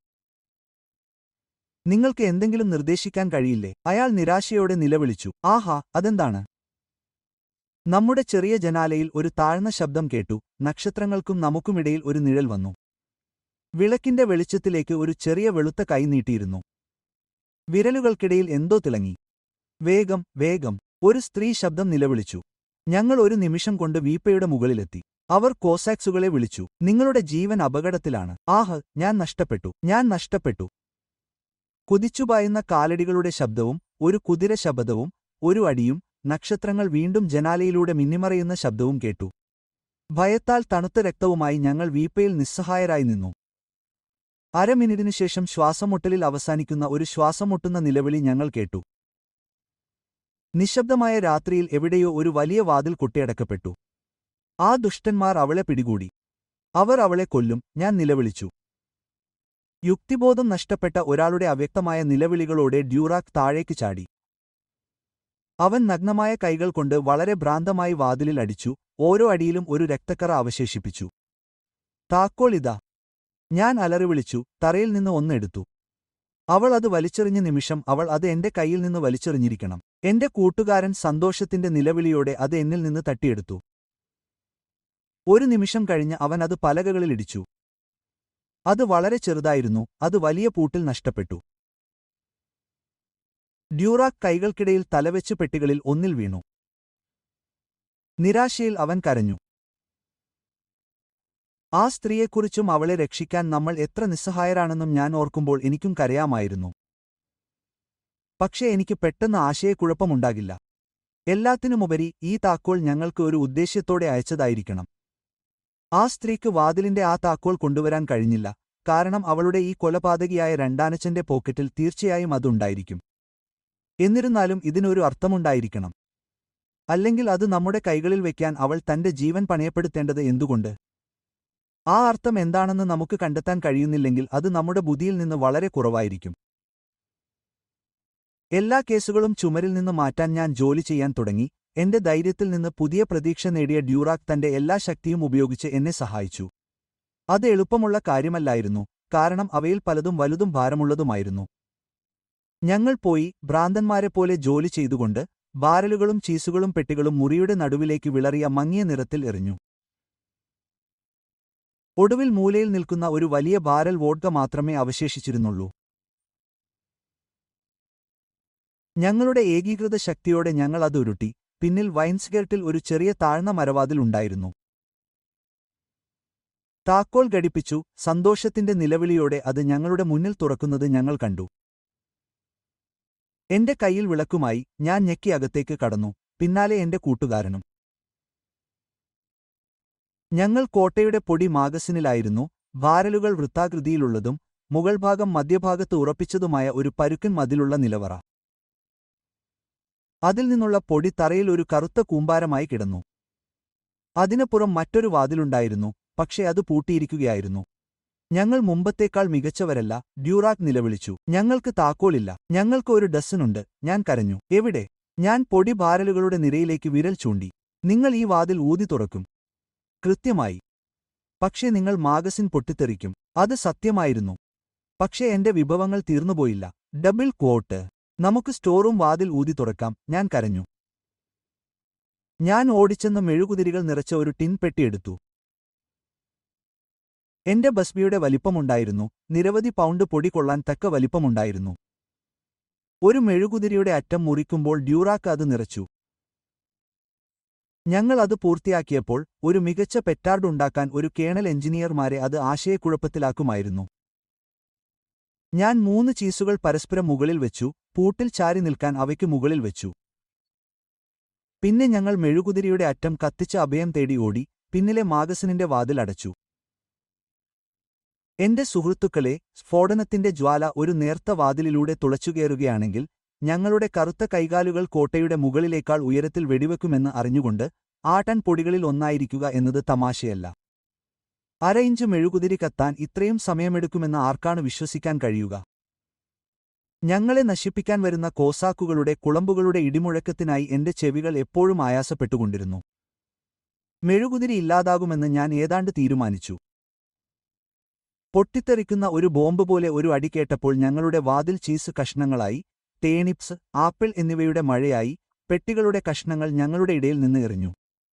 നിങ്ങൾക്ക് എന്തെങ്കിലും നിർദ്ദേശിക്കാൻ കഴിയില്ലേ അയാൾ നിരാശയോടെ നിലവിളിച്ചു ആഹാ അതെന്താണ് നമ്മുടെ ചെറിയ ജനാലയിൽ ഒരു താഴ്ന്ന ശബ്ദം കേട്ടു നക്ഷത്രങ്ങൾക്കും നമുക്കുമിടയിൽ ഒരു നിഴൽ വന്നു വിളക്കിന്റെ വെളിച്ചത്തിലേക്ക് ഒരു ചെറിയ വെളുത്ത കൈ നീട്ടിയിരുന്നു വിരലുകൾക്കിടയിൽ എന്തോ തിളങ്ങി വേഗം വേഗം ഒരു സ്ത്രീ ശബ്ദം നിലവിളിച്ചു ഞങ്ങൾ ഒരു നിമിഷം കൊണ്ട് വീപ്പയുടെ മുകളിലെത്തി അവർ കോസാക്സുകളെ വിളിച്ചു നിങ്ങളുടെ ജീവൻ അപകടത്തിലാണ് ആഹ് ഞാൻ നഷ്ടപ്പെട്ടു ഞാൻ നഷ്ടപ്പെട്ടു കുതിച്ചുപായുന്ന കാലടികളുടെ ശബ്ദവും ഒരു കുതിര ശബ്ദവും ഒരു അടിയും നക്ഷത്രങ്ങൾ വീണ്ടും ജനാലയിലൂടെ മിന്നിമറയുന്ന ശബ്ദവും കേട്ടു ഭയത്താൽ തണുത്ത രക്തവുമായി ഞങ്ങൾ വീപ്പയിൽ നിസ്സഹായരായി നിന്നു അരമിനിറ്റിനു ശേഷം ശ്വാസമുട്ടലിൽ അവസാനിക്കുന്ന ഒരു ശ്വാസമുട്ടുന്ന നിലവിളി ഞങ്ങൾ കേട്ടു നിശബ്ദമായ രാത്രിയിൽ എവിടെയോ ഒരു വലിയ വാതിൽ കൊട്ടിയടക്കപ്പെട്ടു ആ ദുഷ്ടന്മാർ അവളെ പിടികൂടി അവർ അവളെ കൊല്ലും ഞാൻ നിലവിളിച്ചു യുക്തിബോധം നഷ്ടപ്പെട്ട ഒരാളുടെ അവ്യക്തമായ നിലവിളികളോടെ ഡ്യൂറാക്ക് താഴേക്ക് ചാടി അവൻ നഗ്നമായ കൈകൾ കൊണ്ട് വളരെ ഭ്രാന്തമായി വാതിലിൽ അടിച്ചു ഓരോ അടിയിലും ഒരു രക്തക്കറ അവശേഷിപ്പിച്ചു താക്കോൽ ഇതാ ഞാൻ അലറിവിളിച്ചു തറയിൽ നിന്ന് ഒന്നെടുത്തു അവൾ അത് വലിച്ചെറിഞ്ഞ നിമിഷം അവൾ അത് എന്റെ കയ്യിൽ നിന്ന് വലിച്ചെറിഞ്ഞിരിക്കണം എന്റെ കൂട്ടുകാരൻ സന്തോഷത്തിന്റെ നിലവിളിയോടെ അത് എന്നിൽ നിന്ന് തട്ടിയെടുത്തു ഒരു നിമിഷം കഴിഞ്ഞ് അവൻ അത് പലകകളിലിടിച്ചു അത് വളരെ ചെറുതായിരുന്നു അത് വലിയ പൂട്ടിൽ നഷ്ടപ്പെട്ടു ഡ്യൂറാക് കൈകൾക്കിടയിൽ തലവെച്ച് പെട്ടികളിൽ ഒന്നിൽ വീണു നിരാശയിൽ അവൻ കരഞ്ഞു ആ സ്ത്രീയെക്കുറിച്ചും അവളെ രക്ഷിക്കാൻ നമ്മൾ എത്ര നിസ്സഹായരാണെന്നും ഞാൻ ഓർക്കുമ്പോൾ എനിക്കും കരയാമായിരുന്നു പക്ഷേ എനിക്ക് പെട്ടെന്ന് ആശയക്കുഴപ്പമുണ്ടാകില്ല എല്ലാത്തിനുമുപരി ഈ താക്കോൽ ഞങ്ങൾക്ക് ഒരു ഉദ്ദേശ്യത്തോടെ അയച്ചതായിരിക്കണം ആ സ്ത്രീക്ക് വാതിലിന്റെ ആ താക്കോൽ കൊണ്ടുവരാൻ കഴിഞ്ഞില്ല കാരണം അവളുടെ ഈ കൊലപാതകിയായ രണ്ടാനച്ചന്റെ പോക്കറ്റിൽ തീർച്ചയായും അതുണ്ടായിരിക്കും എന്നിരുന്നാലും ഇതിനൊരു അർത്ഥമുണ്ടായിരിക്കണം അല്ലെങ്കിൽ അത് നമ്മുടെ കൈകളിൽ വയ്ക്കാൻ അവൾ തന്റെ ജീവൻ പണയപ്പെടുത്തേണ്ടത് എന്തുകൊണ്ട് ആ അർത്ഥം എന്താണെന്ന് നമുക്ക് കണ്ടെത്താൻ കഴിയുന്നില്ലെങ്കിൽ അത് നമ്മുടെ ബുദ്ധിയിൽ നിന്ന് വളരെ കുറവായിരിക്കും എല്ലാ കേസുകളും ചുമരിൽ നിന്ന് മാറ്റാൻ ഞാൻ ജോലി ചെയ്യാൻ തുടങ്ങി എന്റെ ധൈര്യത്തിൽ നിന്ന് പുതിയ പ്രതീക്ഷ നേടിയ ഡ്യൂറാക് തന്റെ എല്ലാ ശക്തിയും ഉപയോഗിച്ച് എന്നെ സഹായിച്ചു അത് എളുപ്പമുള്ള കാര്യമല്ലായിരുന്നു കാരണം അവയിൽ പലതും വലുതും ഭാരമുള്ളതുമായിരുന്നു ഞങ്ങൾ പോയി ഭ്രാന്തന്മാരെപ്പോലെ ജോലി ചെയ്തുകൊണ്ട് ബാരലുകളും ചീസുകളും പെട്ടികളും മുറിയുടെ നടുവിലേക്ക് വിളറിയ മങ്ങിയ നിറത്തിൽ എറിഞ്ഞു ഒടുവിൽ മൂലയിൽ നിൽക്കുന്ന ഒരു വലിയ ബാരൽ വോഡ്ക മാത്രമേ അവശേഷിച്ചിരുന്നുള്ളൂ ഞങ്ങളുടെ ഏകീകൃത ശക്തിയോടെ ഞങ്ങൾ അത് ഉരുട്ടി പിന്നിൽ വൈൻസ്ഗേർട്ടിൽ ഒരു ചെറിയ താഴ്ന്ന മരവാതിൽ ഉണ്ടായിരുന്നു താക്കോൽ ഘടിപ്പിച്ചു സന്തോഷത്തിന്റെ നിലവിളിയോടെ അത് ഞങ്ങളുടെ മുന്നിൽ തുറക്കുന്നത് ഞങ്ങൾ കണ്ടു എന്റെ കയ്യിൽ വിളക്കുമായി ഞാൻ ഞെക്കി അകത്തേക്ക് കടന്നു പിന്നാലെ എന്റെ കൂട്ടുകാരനും ഞങ്ങൾ കോട്ടയുടെ പൊടി മാഗസിനിലായിരുന്നു വാരലുകൾ വൃത്താകൃതിയിലുള്ളതും മുകൾഭാഗം മധ്യഭാഗത്ത് ഉറപ്പിച്ചതുമായ ഒരു പരുക്കൻ മതിലുള്ള നിലവറ അതിൽ നിന്നുള്ള പൊടി തറയിൽ ഒരു കറുത്ത കൂമ്പാരമായി കിടന്നു അതിനപ്പുറം മറ്റൊരു വാതിലുണ്ടായിരുന്നു പക്ഷേ അത് പൂട്ടിയിരിക്കുകയായിരുന്നു ഞങ്ങൾ മുമ്പത്തേക്കാൾ മികച്ചവരല്ല ഡ്യൂറാക് നിലവിളിച്ചു ഞങ്ങൾക്ക് താക്കോലില്ല ഞങ്ങൾക്ക് ഒരു ഡസനുണ്ട് ഞാൻ കരഞ്ഞു എവിടെ ഞാൻ പൊടി ബാരലുകളുടെ നിരയിലേക്ക് വിരൽ ചൂണ്ടി നിങ്ങൾ ഈ വാതിൽ ഊതി തുറക്കും കൃത്യമായി പക്ഷേ നിങ്ങൾ മാഗസിൻ പൊട്ടിത്തെറിക്കും അത് സത്യമായിരുന്നു പക്ഷേ എന്റെ വിഭവങ്ങൾ തീർന്നുപോയില്ല ഡബിൾ ക്വോട്ട് നമുക്ക് സ്റ്റോറും വാതിൽ ഊതി തുറക്കാം ഞാൻ കരഞ്ഞു ഞാൻ ഓടിച്ചെന്ന് മെഴുകുതിരികൾ നിറച്ച ഒരു ടിൻ പെട്ടിയെടുത്തു എന്റെ ബസ്ബിയുടെ വലിപ്പമുണ്ടായിരുന്നു നിരവധി പൗണ്ട് പൊടി കൊള്ളാൻ തക്ക വലിപ്പമുണ്ടായിരുന്നു ഒരു മെഴുകുതിരിയുടെ അറ്റം മുറിക്കുമ്പോൾ ഡ്യൂറാക്ക് അത് നിറച്ചു ഞങ്ങൾ അത് പൂർത്തിയാക്കിയപ്പോൾ ഒരു മികച്ച പെറ്റാർഡ് ഉണ്ടാക്കാൻ ഒരു കേണൽ എഞ്ചിനീയർമാരെ അത് ആശയക്കുഴപ്പത്തിലാക്കുമായിരുന്നു ഞാൻ മൂന്ന് ചീസുകൾ പരസ്പരം മുകളിൽ വെച്ചു പൂട്ടിൽ ചാരി നിൽക്കാൻ അവയ്ക്ക് മുകളിൽ വെച്ചു പിന്നെ ഞങ്ങൾ മെഴുകുതിരിയുടെ അറ്റം കത്തിച്ച അഭയം തേടി ഓടി പിന്നിലെ മാഗസിനിന്റെ വാതിൽ അടച്ചു എന്റെ സുഹൃത്തുക്കളെ സ്ഫോടനത്തിന്റെ ജ്വാല ഒരു നേർത്ത വാതിലിലൂടെ തുളച്ചുകയറുകയാണെങ്കിൽ ഞങ്ങളുടെ കറുത്ത കൈകാലുകൾ കോട്ടയുടെ മുകളിലേക്കാൾ ഉയരത്തിൽ വെടിവെക്കുമെന്ന് അറിഞ്ഞുകൊണ്ട് ആട്ടൻ പൊടികളിൽ ഒന്നായിരിക്കുക എന്നത് തമാശയല്ല അര ഇഞ്ച് മെഴുകുതിരി കത്താൻ ഇത്രയും സമയമെടുക്കുമെന്ന് ആർക്കാണ് വിശ്വസിക്കാൻ കഴിയുക ഞങ്ങളെ നശിപ്പിക്കാൻ വരുന്ന കോസാക്കുകളുടെ കുളമ്പുകളുടെ ഇടിമുഴക്കത്തിനായി എന്റെ ചെവികൾ എപ്പോഴും ആയാസപ്പെട്ടുകൊണ്ടിരുന്നു മെഴുകുതിരി ഇല്ലാതാകുമെന്ന് ഞാൻ ഏതാണ്ട് തീരുമാനിച്ചു പൊട്ടിത്തെറിക്കുന്ന ഒരു ബോംബ് പോലെ ഒരു അടി കേട്ടപ്പോൾ ഞങ്ങളുടെ വാതിൽ ചീസ് കഷ്ണങ്ങളായി ടേണിപ്സ് ആപ്പിൾ എന്നിവയുടെ മഴയായി പെട്ടികളുടെ കഷ്ണങ്ങൾ ഞങ്ങളുടെ ഇടയിൽ നിന്ന് എറിഞ്ഞു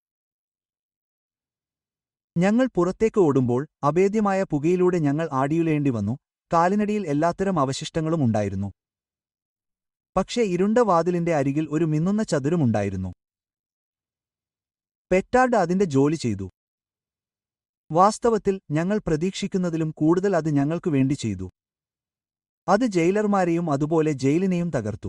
ഞങ്ങൾ പുറത്തേക്ക് ഓടുമ്പോൾ അഭേദ്യമായ പുകയിലൂടെ ഞങ്ങൾ ആടിയുലേണ്ടി വന്നു കാലിനടിയിൽ എല്ലാത്തരം അവശിഷ്ടങ്ങളും ഉണ്ടായിരുന്നു പക്ഷേ ഇരുണ്ട വാതിലിന്റെ അരികിൽ ഒരു മിന്നുന്ന ചതുരമുണ്ടായിരുന്നു പെറ്റാർഡ് അതിന്റെ ജോലി ചെയ്തു വാസ്തവത്തിൽ ഞങ്ങൾ പ്രതീക്ഷിക്കുന്നതിലും കൂടുതൽ അത് ഞങ്ങൾക്കു വേണ്ടി ചെയ്തു അത് ജയിലർമാരെയും അതുപോലെ ജയിലിനെയും തകർത്തു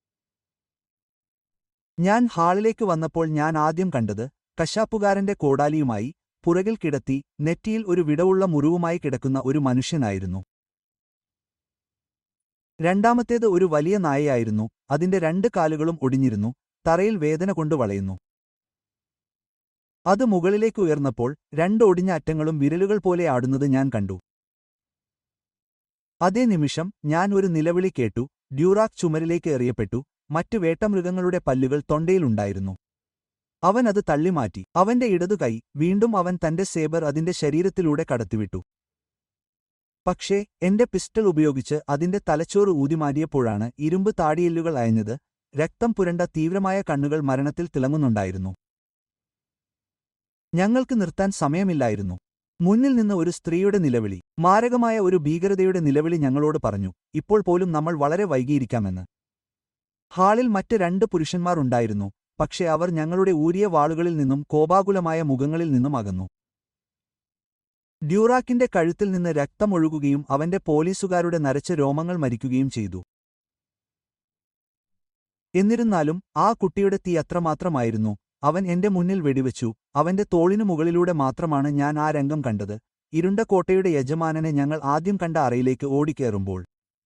ഞാൻ ഹാളിലേക്ക് വന്നപ്പോൾ ഞാൻ ആദ്യം കണ്ടത് കശാപ്പുകാരന്റെ കോടാലിയുമായി പുറകിൽ കിടത്തി നെറ്റിയിൽ ഒരു വിടവുള്ള മുറിവുമായി കിടക്കുന്ന ഒരു മനുഷ്യനായിരുന്നു രണ്ടാമത്തേത് ഒരു വലിയ നായയായിരുന്നു അതിന്റെ രണ്ട് കാലുകളും ഒടിഞ്ഞിരുന്നു തറയിൽ വേദന കൊണ്ട് വളയുന്നു അത് മുകളിലേക്ക് ഉയർന്നപ്പോൾ രണ്ട് ഒടിഞ്ഞ അറ്റങ്ങളും വിരലുകൾ പോലെ ആടുന്നത് ഞാൻ കണ്ടു അതേ നിമിഷം ഞാൻ ഒരു നിലവിളി കേട്ടു ഡ്യൂറാക് ചുമരിലേക്ക് എറിയപ്പെട്ടു മറ്റു വേട്ടമൃഗങ്ങളുടെ പല്ലുകൾ തൊണ്ടയിലുണ്ടായിരുന്നു അവൻ അത് തള്ളിമാറ്റി അവന്റെ ഇടതു കൈ വീണ്ടും അവൻ തന്റെ സേബർ അതിന്റെ ശരീരത്തിലൂടെ കടത്തിവിട്ടു പക്ഷേ എന്റെ പിസ്റ്റൾ ഉപയോഗിച്ച് അതിന്റെ തലച്ചോറ് ഊതിമാറ്റിയപ്പോഴാണ് ഇരുമ്പ് താടിയെല്ലുകൾ അയഞ്ഞത് രക്തം പുരണ്ട തീവ്രമായ കണ്ണുകൾ മരണത്തിൽ തിളങ്ങുന്നുണ്ടായിരുന്നു ഞങ്ങൾക്ക് നിർത്താൻ സമയമില്ലായിരുന്നു മുന്നിൽ നിന്ന് ഒരു സ്ത്രീയുടെ നിലവിളി മാരകമായ ഒരു ഭീകരതയുടെ നിലവിളി ഞങ്ങളോട് പറഞ്ഞു ഇപ്പോൾ പോലും നമ്മൾ വളരെ വൈകിയിരിക്കാമെന്ന് ഹാളിൽ മറ്റ് രണ്ട് പുരുഷന്മാർ ഉണ്ടായിരുന്നു പക്ഷേ അവർ ഞങ്ങളുടെ ഊരിയ വാളുകളിൽ നിന്നും കോപാകുലമായ മുഖങ്ങളിൽ നിന്നും അകന്നു ഡ്യൂറാക്കിന്റെ കഴുത്തിൽ നിന്ന് രക്തമൊഴുകുകയും അവന്റെ പോലീസുകാരുടെ നരച്ച രോമങ്ങൾ മരിക്കുകയും ചെയ്തു എന്നിരുന്നാലും ആ കുട്ടിയുടെ തീ അത്രമാത്രമായിരുന്നു അവൻ എന്റെ മുന്നിൽ വെടിവെച്ചു അവന്റെ തോളിനു മുകളിലൂടെ മാത്രമാണ് ഞാൻ ആ രംഗം കണ്ടത് ഇരുണ്ട കോട്ടയുടെ യജമാനനെ ഞങ്ങൾ ആദ്യം കണ്ട അറയിലേക്ക് ഓടിക്കേറുമ്പോൾ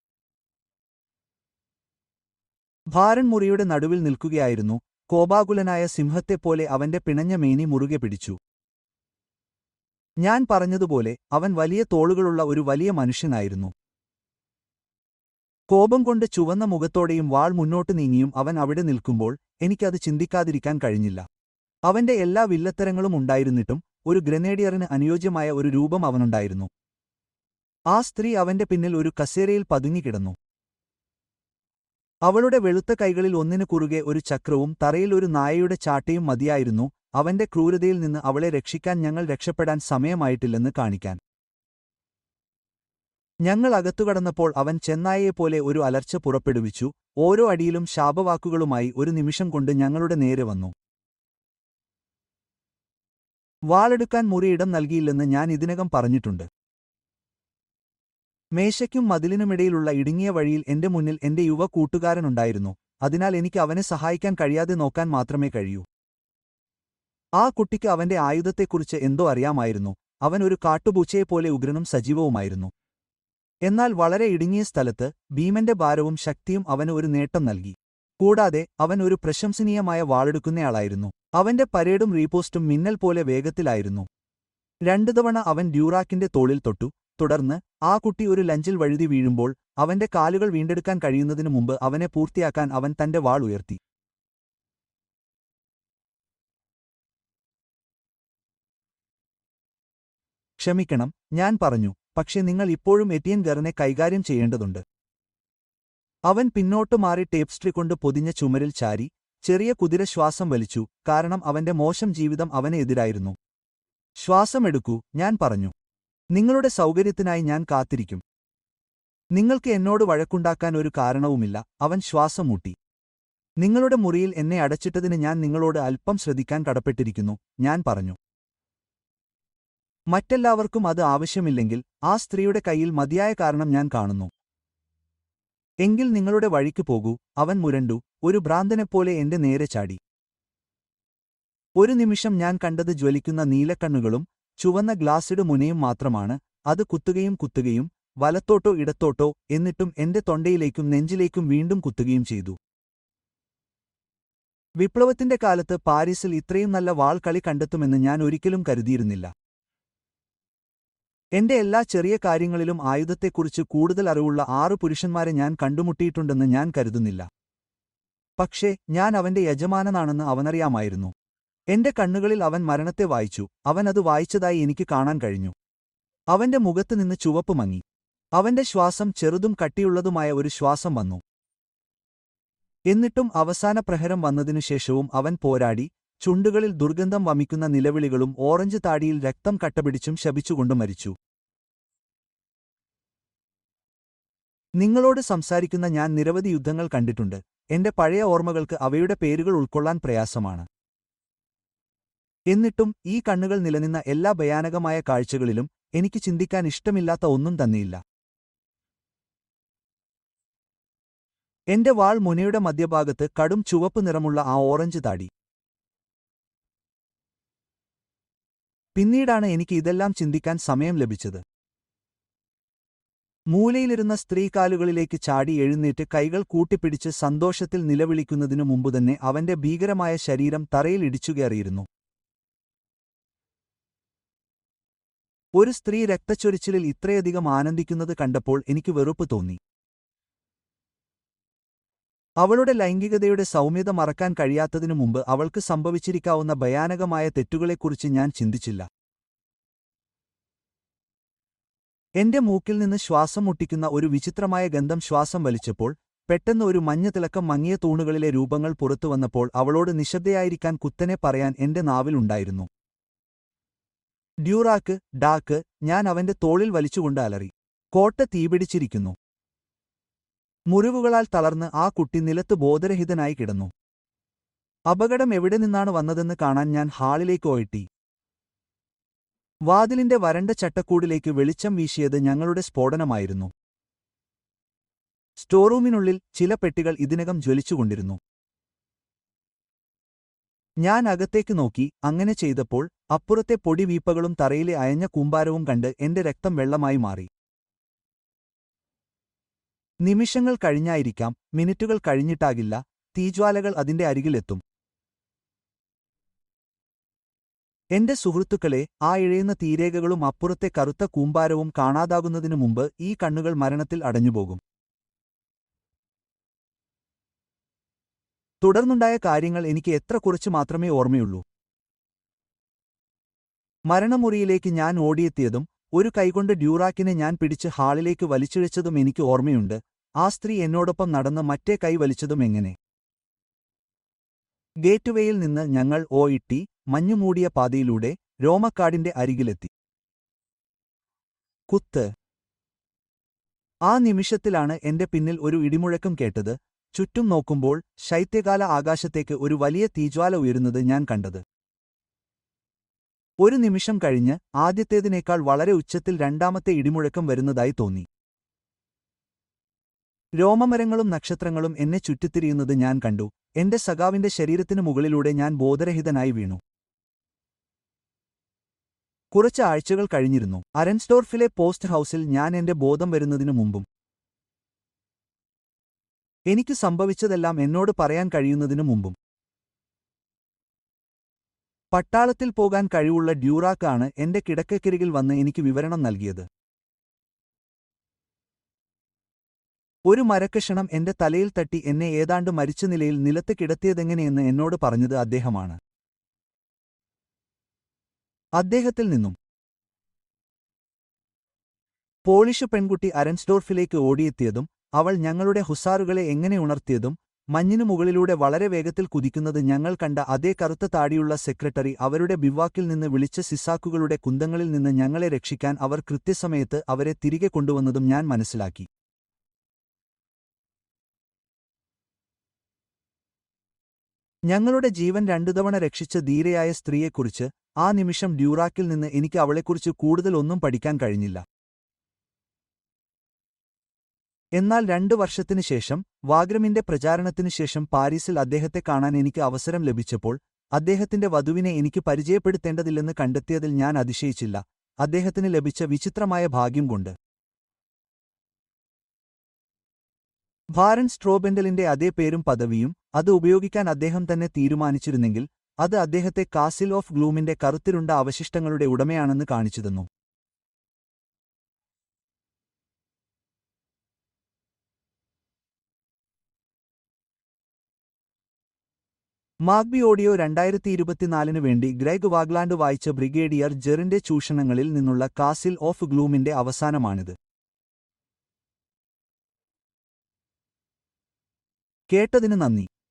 ഭാരൻ മുറിയുടെ നടുവിൽ നിൽക്കുകയായിരുന്നു കോപാകുലനായ സിംഹത്തെപ്പോലെ അവന്റെ പിണഞ്ഞ മേനി മുറുകെ പിടിച്ചു ഞാൻ പറഞ്ഞതുപോലെ അവൻ വലിയ തോളുകളുള്ള ഒരു വലിയ മനുഷ്യനായിരുന്നു കോപം കൊണ്ട് ചുവന്ന മുഖത്തോടെയും വാൾ മുന്നോട്ട് നീങ്ങിയും അവൻ അവിടെ നിൽക്കുമ്പോൾ എനിക്കത് ചിന്തിക്കാതിരിക്കാൻ കഴിഞ്ഞില്ല അവന്റെ എല്ലാ വില്ലത്തരങ്ങളും ഉണ്ടായിരുന്നിട്ടും ഒരു ഗ്രനേഡിയറിന് അനുയോജ്യമായ ഒരു രൂപം അവനുണ്ടായിരുന്നു ആ സ്ത്രീ അവന്റെ പിന്നിൽ ഒരു കസേരയിൽ പതുങ്ങിക്കിടന്നു അവളുടെ വെളുത്ത കൈകളിൽ ഒന്നിനു കുറുകെ ഒരു ചക്രവും തറയിൽ ഒരു നായയുടെ ചാട്ടയും മതിയായിരുന്നു അവന്റെ ക്രൂരതയിൽ നിന്ന് അവളെ രക്ഷിക്കാൻ ഞങ്ങൾ രക്ഷപ്പെടാൻ സമയമായിട്ടില്ലെന്ന് കാണിക്കാൻ ഞങ്ങൾ അകത്തുകടന്നപ്പോൾ അവൻ ചെന്നായയെപ്പോലെ ഒരു അലർച്ച പുറപ്പെടുവിച്ചു ഓരോ അടിയിലും ശാപവാക്കുകളുമായി ഒരു നിമിഷം കൊണ്ട് ഞങ്ങളുടെ നേരെ വന്നു വാളെടുക്കാൻ മുറിയിടം നൽകിയില്ലെന്ന് ഞാൻ ഇതിനകം പറഞ്ഞിട്ടുണ്ട് മേശയ്ക്കും മതിലിനുമിടയിലുള്ള ഇടുങ്ങിയ വഴിയിൽ എന്റെ മുന്നിൽ എന്റെ യുവ കൂട്ടുകാരനുണ്ടായിരുന്നു അതിനാൽ എനിക്ക് അവനെ സഹായിക്കാൻ കഴിയാതെ നോക്കാൻ മാത്രമേ കഴിയൂ ആ കുട്ടിക്ക് അവന്റെ ആയുധത്തെക്കുറിച്ച് എന്തോ അറിയാമായിരുന്നു അവൻ ഒരു കാട്ടുപൂച്ചയെപ്പോലെ ഉഗ്രനും സജീവവുമായിരുന്നു എന്നാൽ വളരെ ഇടുങ്ങിയ സ്ഥലത്ത് ഭീമന്റെ ഭാരവും ശക്തിയും അവന് ഒരു നേട്ടം നൽകി കൂടാതെ അവൻ ഒരു പ്രശംസനീയമായ വാളെടുക്കുന്നയാളായിരുന്നു അവന്റെ പരേഡും റീപോസ്റ്റും മിന്നൽ പോലെ വേഗത്തിലായിരുന്നു രണ്ടു തവണ അവൻ ഡ്യൂറാക്കിന്റെ തോളിൽ തൊട്ടു തുടർന്ന് ആ കുട്ടി ഒരു ലഞ്ചിൽ വഴുതി വീഴുമ്പോൾ അവന്റെ കാലുകൾ വീണ്ടെടുക്കാൻ കഴിയുന്നതിനു മുമ്പ് അവനെ പൂർത്തിയാക്കാൻ അവൻ തന്റെ വാൾ ഉയർത്തി ക്ഷമിക്കണം ഞാൻ പറഞ്ഞു പക്ഷെ നിങ്ങൾ ഇപ്പോഴും എറ്റിയൻ ഗറിനെ കൈകാര്യം ചെയ്യേണ്ടതുണ്ട് അവൻ പിന്നോട്ടു മാറി ടേപ്സ്ട്രി കൊണ്ട് പൊതിഞ്ഞ ചുമരിൽ ചാരി ചെറിയ കുതിര ശ്വാസം വലിച്ചു കാരണം അവന്റെ മോശം ജീവിതം അവന് എതിരായിരുന്നു ശ്വാസമെടുക്കൂ ഞാൻ പറഞ്ഞു നിങ്ങളുടെ സൗകര്യത്തിനായി ഞാൻ കാത്തിരിക്കും നിങ്ങൾക്ക് എന്നോട് വഴക്കുണ്ടാക്കാൻ ഒരു കാരണവുമില്ല അവൻ ശ്വാസം മുട്ടി നിങ്ങളുടെ മുറിയിൽ എന്നെ അടച്ചിട്ടതിന് ഞാൻ നിങ്ങളോട് അല്പം ശ്രദ്ധിക്കാൻ കടപ്പെട്ടിരിക്കുന്നു ഞാൻ പറഞ്ഞു മറ്റെല്ലാവർക്കും അത് ആവശ്യമില്ലെങ്കിൽ ആ സ്ത്രീയുടെ കയ്യിൽ മതിയായ കാരണം ഞാൻ കാണുന്നു എങ്കിൽ നിങ്ങളുടെ വഴിക്ക് പോകൂ അവൻ മുരണ്ടു ഒരു ഭ്രാന്തനെപ്പോലെ എന്റെ നേരെ ചാടി ഒരു നിമിഷം ഞാൻ കണ്ടത് ജ്വലിക്കുന്ന നീലക്കണ്ണുകളും ചുവന്ന ഗ്ലാസിഡ് മുനയും മാത്രമാണ് അത് കുത്തുകയും കുത്തുകയും വലത്തോട്ടോ ഇടത്തോട്ടോ എന്നിട്ടും എന്റെ തൊണ്ടയിലേക്കും നെഞ്ചിലേക്കും വീണ്ടും കുത്തുകയും ചെയ്തു വിപ്ലവത്തിന്റെ കാലത്ത് പാരീസിൽ ഇത്രയും നല്ല വാൾ കളി കണ്ടെത്തുമെന്ന് ഞാൻ ഒരിക്കലും കരുതിയിരുന്നില്ല എന്റെ എല്ലാ ചെറിയ കാര്യങ്ങളിലും ആയുധത്തെക്കുറിച്ച് കൂടുതൽ അറിവുള്ള ആറു പുരുഷന്മാരെ ഞാൻ കണ്ടുമുട്ടിയിട്ടുണ്ടെന്ന് ഞാൻ കരുതുന്നില്ല പക്ഷേ ഞാൻ അവന്റെ യജമാനനാണെന്ന് അവനറിയാമായിരുന്നു എന്റെ കണ്ണുകളിൽ അവൻ മരണത്തെ വായിച്ചു അവൻ അത് വായിച്ചതായി എനിക്ക് കാണാൻ കഴിഞ്ഞു അവന്റെ മുഖത്ത് നിന്ന് ചുവപ്പ് മങ്ങി അവന്റെ ശ്വാസം ചെറുതും കട്ടിയുള്ളതുമായ ഒരു ശ്വാസം വന്നു എന്നിട്ടും അവസാന പ്രഹരം വന്നതിനുശേഷവും അവൻ പോരാടി ചുണ്ടുകളിൽ ദുർഗന്ധം വമിക്കുന്ന നിലവിളികളും ഓറഞ്ച് താടിയിൽ രക്തം കട്ടപിടിച്ചും ശപിച്ചുകൊണ്ടു മരിച്ചു നിങ്ങളോട് സംസാരിക്കുന്ന ഞാൻ നിരവധി യുദ്ധങ്ങൾ കണ്ടിട്ടുണ്ട് എന്റെ പഴയ ഓർമ്മകൾക്ക് അവയുടെ പേരുകൾ ഉൾക്കൊള്ളാൻ പ്രയാസമാണ് എന്നിട്ടും ഈ കണ്ണുകൾ നിലനിന്ന എല്ലാ ഭയാനകമായ കാഴ്ചകളിലും എനിക്ക് ചിന്തിക്കാൻ ഇഷ്ടമില്ലാത്ത ഒന്നും തന്നെയില്ല എന്റെ വാൾ മുനയുടെ മധ്യഭാഗത്ത് കടും ചുവപ്പ് നിറമുള്ള ആ ഓറഞ്ച് താടി പിന്നീടാണ് എനിക്ക് ഇതെല്ലാം ചിന്തിക്കാൻ സമയം ലഭിച്ചത് മൂലയിലിരുന്ന സ്ത്രീകാലുകളിലേക്ക് ചാടി എഴുന്നേറ്റ് കൈകൾ കൂട്ടിപ്പിടിച്ച് സന്തോഷത്തിൽ നിലവിളിക്കുന്നതിനു മുമ്പുതന്നെ അവന്റെ ഭീകരമായ ശരീരം തറയിൽ ഇടിച്ചുകയറിയിരുന്നു ഒരു സ്ത്രീ രക്തച്ചൊരിച്ചിലിൽ ഇത്രയധികം ആനന്ദിക്കുന്നത് കണ്ടപ്പോൾ എനിക്ക് വെറുപ്പ് തോന്നി അവളുടെ ലൈംഗികതയുടെ സൗമ്യത മറക്കാൻ കഴിയാത്തതിനു മുമ്പ് അവൾക്ക് സംഭവിച്ചിരിക്കാവുന്ന ഭയാനകമായ തെറ്റുകളെക്കുറിച്ച് ഞാൻ ചിന്തിച്ചില്ല എന്റെ മൂക്കിൽ നിന്ന് ശ്വാസം മുട്ടിക്കുന്ന ഒരു വിചിത്രമായ ഗന്ധം ശ്വാസം വലിച്ചപ്പോൾ പെട്ടെന്ന് ഒരു മഞ്ഞ തിളക്കം മങ്ങിയ തൂണുകളിലെ രൂപങ്ങൾ പുറത്തുവന്നപ്പോൾ അവളോട് നിശബ്ദയായിരിക്കാൻ കുത്തനെ പറയാൻ എന്റെ നാവിലുണ്ടായിരുന്നു ഡ്യൂറാക്ക് ഡാക്ക് ഞാൻ അവന്റെ തോളിൽ വലിച്ചുകൊണ്ട് അലറി കോട്ട തീപിടിച്ചിരിക്കുന്നു മുറിവുകളാൽ തളർന്ന് ആ കുട്ടി നിലത്ത് ബോധരഹിതനായി കിടന്നു അപകടം എവിടെ നിന്നാണ് വന്നതെന്ന് കാണാൻ ഞാൻ ഹാളിലേക്ക് ഓയിട്ടി വാതിലിന്റെ വരണ്ട ചട്ടക്കൂടിലേക്ക് വെളിച്ചം വീശിയത് ഞങ്ങളുടെ സ്ഫോടനമായിരുന്നു സ്റ്റോറൂമിനുള്ളിൽ ചില പെട്ടികൾ ഇതിനകം ജ്വലിച്ചുകൊണ്ടിരുന്നു ഞാൻ അകത്തേക്ക് നോക്കി അങ്ങനെ ചെയ്തപ്പോൾ അപ്പുറത്തെ പൊടിവീപ്പകളും തറയിലെ അയഞ്ഞ കൂമ്പാരവും കണ്ട് എന്റെ രക്തം വെള്ളമായി മാറി നിമിഷങ്ങൾ കഴിഞ്ഞായിരിക്കാം മിനിറ്റുകൾ കഴിഞ്ഞിട്ടാകില്ല തീജ്വാലകൾ അതിന്റെ അരികിലെത്തും എന്റെ സുഹൃത്തുക്കളെ ആ ഇഴയുന്ന തീരേഖകളും അപ്പുറത്തെ കറുത്ത കൂമ്പാരവും കാണാതാകുന്നതിനു മുമ്പ് ഈ കണ്ണുകൾ മരണത്തിൽ അടഞ്ഞുപോകും തുടർന്നുണ്ടായ കാര്യങ്ങൾ എനിക്ക് എത്ര കുറച്ച് മാത്രമേ ഓർമ്മയുള്ളൂ മരണമുറിയിലേക്ക് ഞാൻ ഓടിയെത്തിയതും ഒരു കൈകൊണ്ട് ഡ്യൂറാക്കിനെ ഞാൻ പിടിച്ച് ഹാളിലേക്ക് വലിച്ചിഴച്ചതും എനിക്ക് ഓർമ്മയുണ്ട് ആ സ്ത്രീ എന്നോടൊപ്പം നടന്ന് മറ്റേ കൈ വലിച്ചതും എങ്ങനെ ഗേറ്റ്വേയിൽ നിന്ന് ഞങ്ങൾ ഓ ഇട്ടി മഞ്ഞുമൂടിയ പാതയിലൂടെ രോമക്കാടിന്റെ അരികിലെത്തി കുത്ത് ആ നിമിഷത്തിലാണ് എന്റെ പിന്നിൽ ഒരു ഇടിമുഴക്കം കേട്ടത് ചുറ്റും നോക്കുമ്പോൾ ശൈത്യകാല ആകാശത്തേക്ക് ഒരു വലിയ തീജ്വാല ഉയരുന്നത് ഞാൻ കണ്ടത് ഒരു നിമിഷം കഴിഞ്ഞ് ആദ്യത്തേതിനേക്കാൾ വളരെ ഉച്ചത്തിൽ രണ്ടാമത്തെ ഇടിമുഴക്കം വരുന്നതായി തോന്നി രോമമരങ്ങളും നക്ഷത്രങ്ങളും എന്നെ ചുറ്റിത്തിരിയുന്നത് ഞാൻ കണ്ടു എന്റെ സഖാവിന്റെ ശരീരത്തിനു മുകളിലൂടെ ഞാൻ ബോധരഹിതനായി വീണു കുറച്ച് ആഴ്ചകൾ കഴിഞ്ഞിരുന്നു അരൻസ്റ്റോർഫിലെ പോസ്റ്റ് ഹൌസിൽ ഞാൻ എന്റെ ബോധം വരുന്നതിനു മുമ്പും എനിക്ക് സംഭവിച്ചതെല്ലാം എന്നോട് പറയാൻ കഴിയുന്നതിനു മുമ്പും പട്ടാളത്തിൽ പോകാൻ കഴിവുള്ള ഡ്യൂറാക്കാണ് എന്റെ കിടക്കക്കരികിൽ വന്ന് എനിക്ക് വിവരണം നൽകിയത് ഒരു മരക്കഷണം എന്റെ തലയിൽ തട്ടി എന്നെ ഏതാണ്ട് മരിച്ച നിലയിൽ നിലത്ത് കിടത്തിയതെങ്ങനെയെന്ന് എന്നോട് പറഞ്ഞത് അദ്ദേഹമാണ് അദ്ദേഹത്തിൽ നിന്നും പോളിഷ് പെൺകുട്ടി അരൻസ്ഡോർഫിലേക്ക് ഓടിയെത്തിയതും അവൾ ഞങ്ങളുടെ ഹുസാറുകളെ എങ്ങനെ ഉണർത്തിയതും മഞ്ഞിനു മുകളിലൂടെ വളരെ വേഗത്തിൽ കുതിക്കുന്നത് ഞങ്ങൾ കണ്ട അതേ കറുത്ത താടിയുള്ള സെക്രട്ടറി അവരുടെ ബിവാക്കിൽ നിന്ന് വിളിച്ച സിസാക്കുകളുടെ കുന്തങ്ങളിൽ നിന്ന് ഞങ്ങളെ രക്ഷിക്കാൻ അവർ കൃത്യസമയത്ത് അവരെ തിരികെ കൊണ്ടുവന്നതും ഞാൻ മനസ്സിലാക്കി ഞങ്ങളുടെ ജീവൻ രണ്ടു തവണ രക്ഷിച്ച ധീരയായ സ്ത്രീയെക്കുറിച്ച് ആ നിമിഷം ഡ്യൂറാക്കിൽ നിന്ന് എനിക്ക് അവളെക്കുറിച്ച് കൂടുതൽ ഒന്നും പഠിക്കാൻ കഴിഞ്ഞില്ല എന്നാൽ രണ്ടു വർഷത്തിനു ശേഷം വാഗ്രമിന്റെ പ്രചാരണത്തിനു ശേഷം പാരീസിൽ അദ്ദേഹത്തെ കാണാൻ എനിക്ക് അവസരം ലഭിച്ചപ്പോൾ അദ്ദേഹത്തിന്റെ വധുവിനെ എനിക്ക് പരിചയപ്പെടുത്തേണ്ടതില്ലെന്ന് കണ്ടെത്തിയതിൽ ഞാൻ അതിശയിച്ചില്ല അദ്ദേഹത്തിന് ലഭിച്ച വിചിത്രമായ ഭാഗ്യം കൊണ്ട് ഭാരൻ സ്ട്രോബെൻഡലിന്റെ അതേ പേരും പദവിയും അത് ഉപയോഗിക്കാൻ അദ്ദേഹം തന്നെ തീരുമാനിച്ചിരുന്നെങ്കിൽ അത് അദ്ദേഹത്തെ കാസിൽ ഓഫ് ഗ്ലൂമിന്റെ കറുത്തിരുണ്ട അവശിഷ്ടങ്ങളുടെ ഉടമയാണെന്ന് കാണിച്ചുതന്നു മാഗ്ബി ഓഡിയോ രണ്ടായിരത്തി ഇരുപത്തിനാലിന് വേണ്ടി ഗ്രൈഗ് വാഗ്ലാൻഡ് വായിച്ച ബ്രിഗേഡിയർ ജെറിന്റെ ചൂഷണങ്ങളിൽ നിന്നുള്ള കാസിൽ ഓഫ് ഗ്ലൂമിന്റെ അവസാനമാണിത് കേട്ടതിന് നന്ദി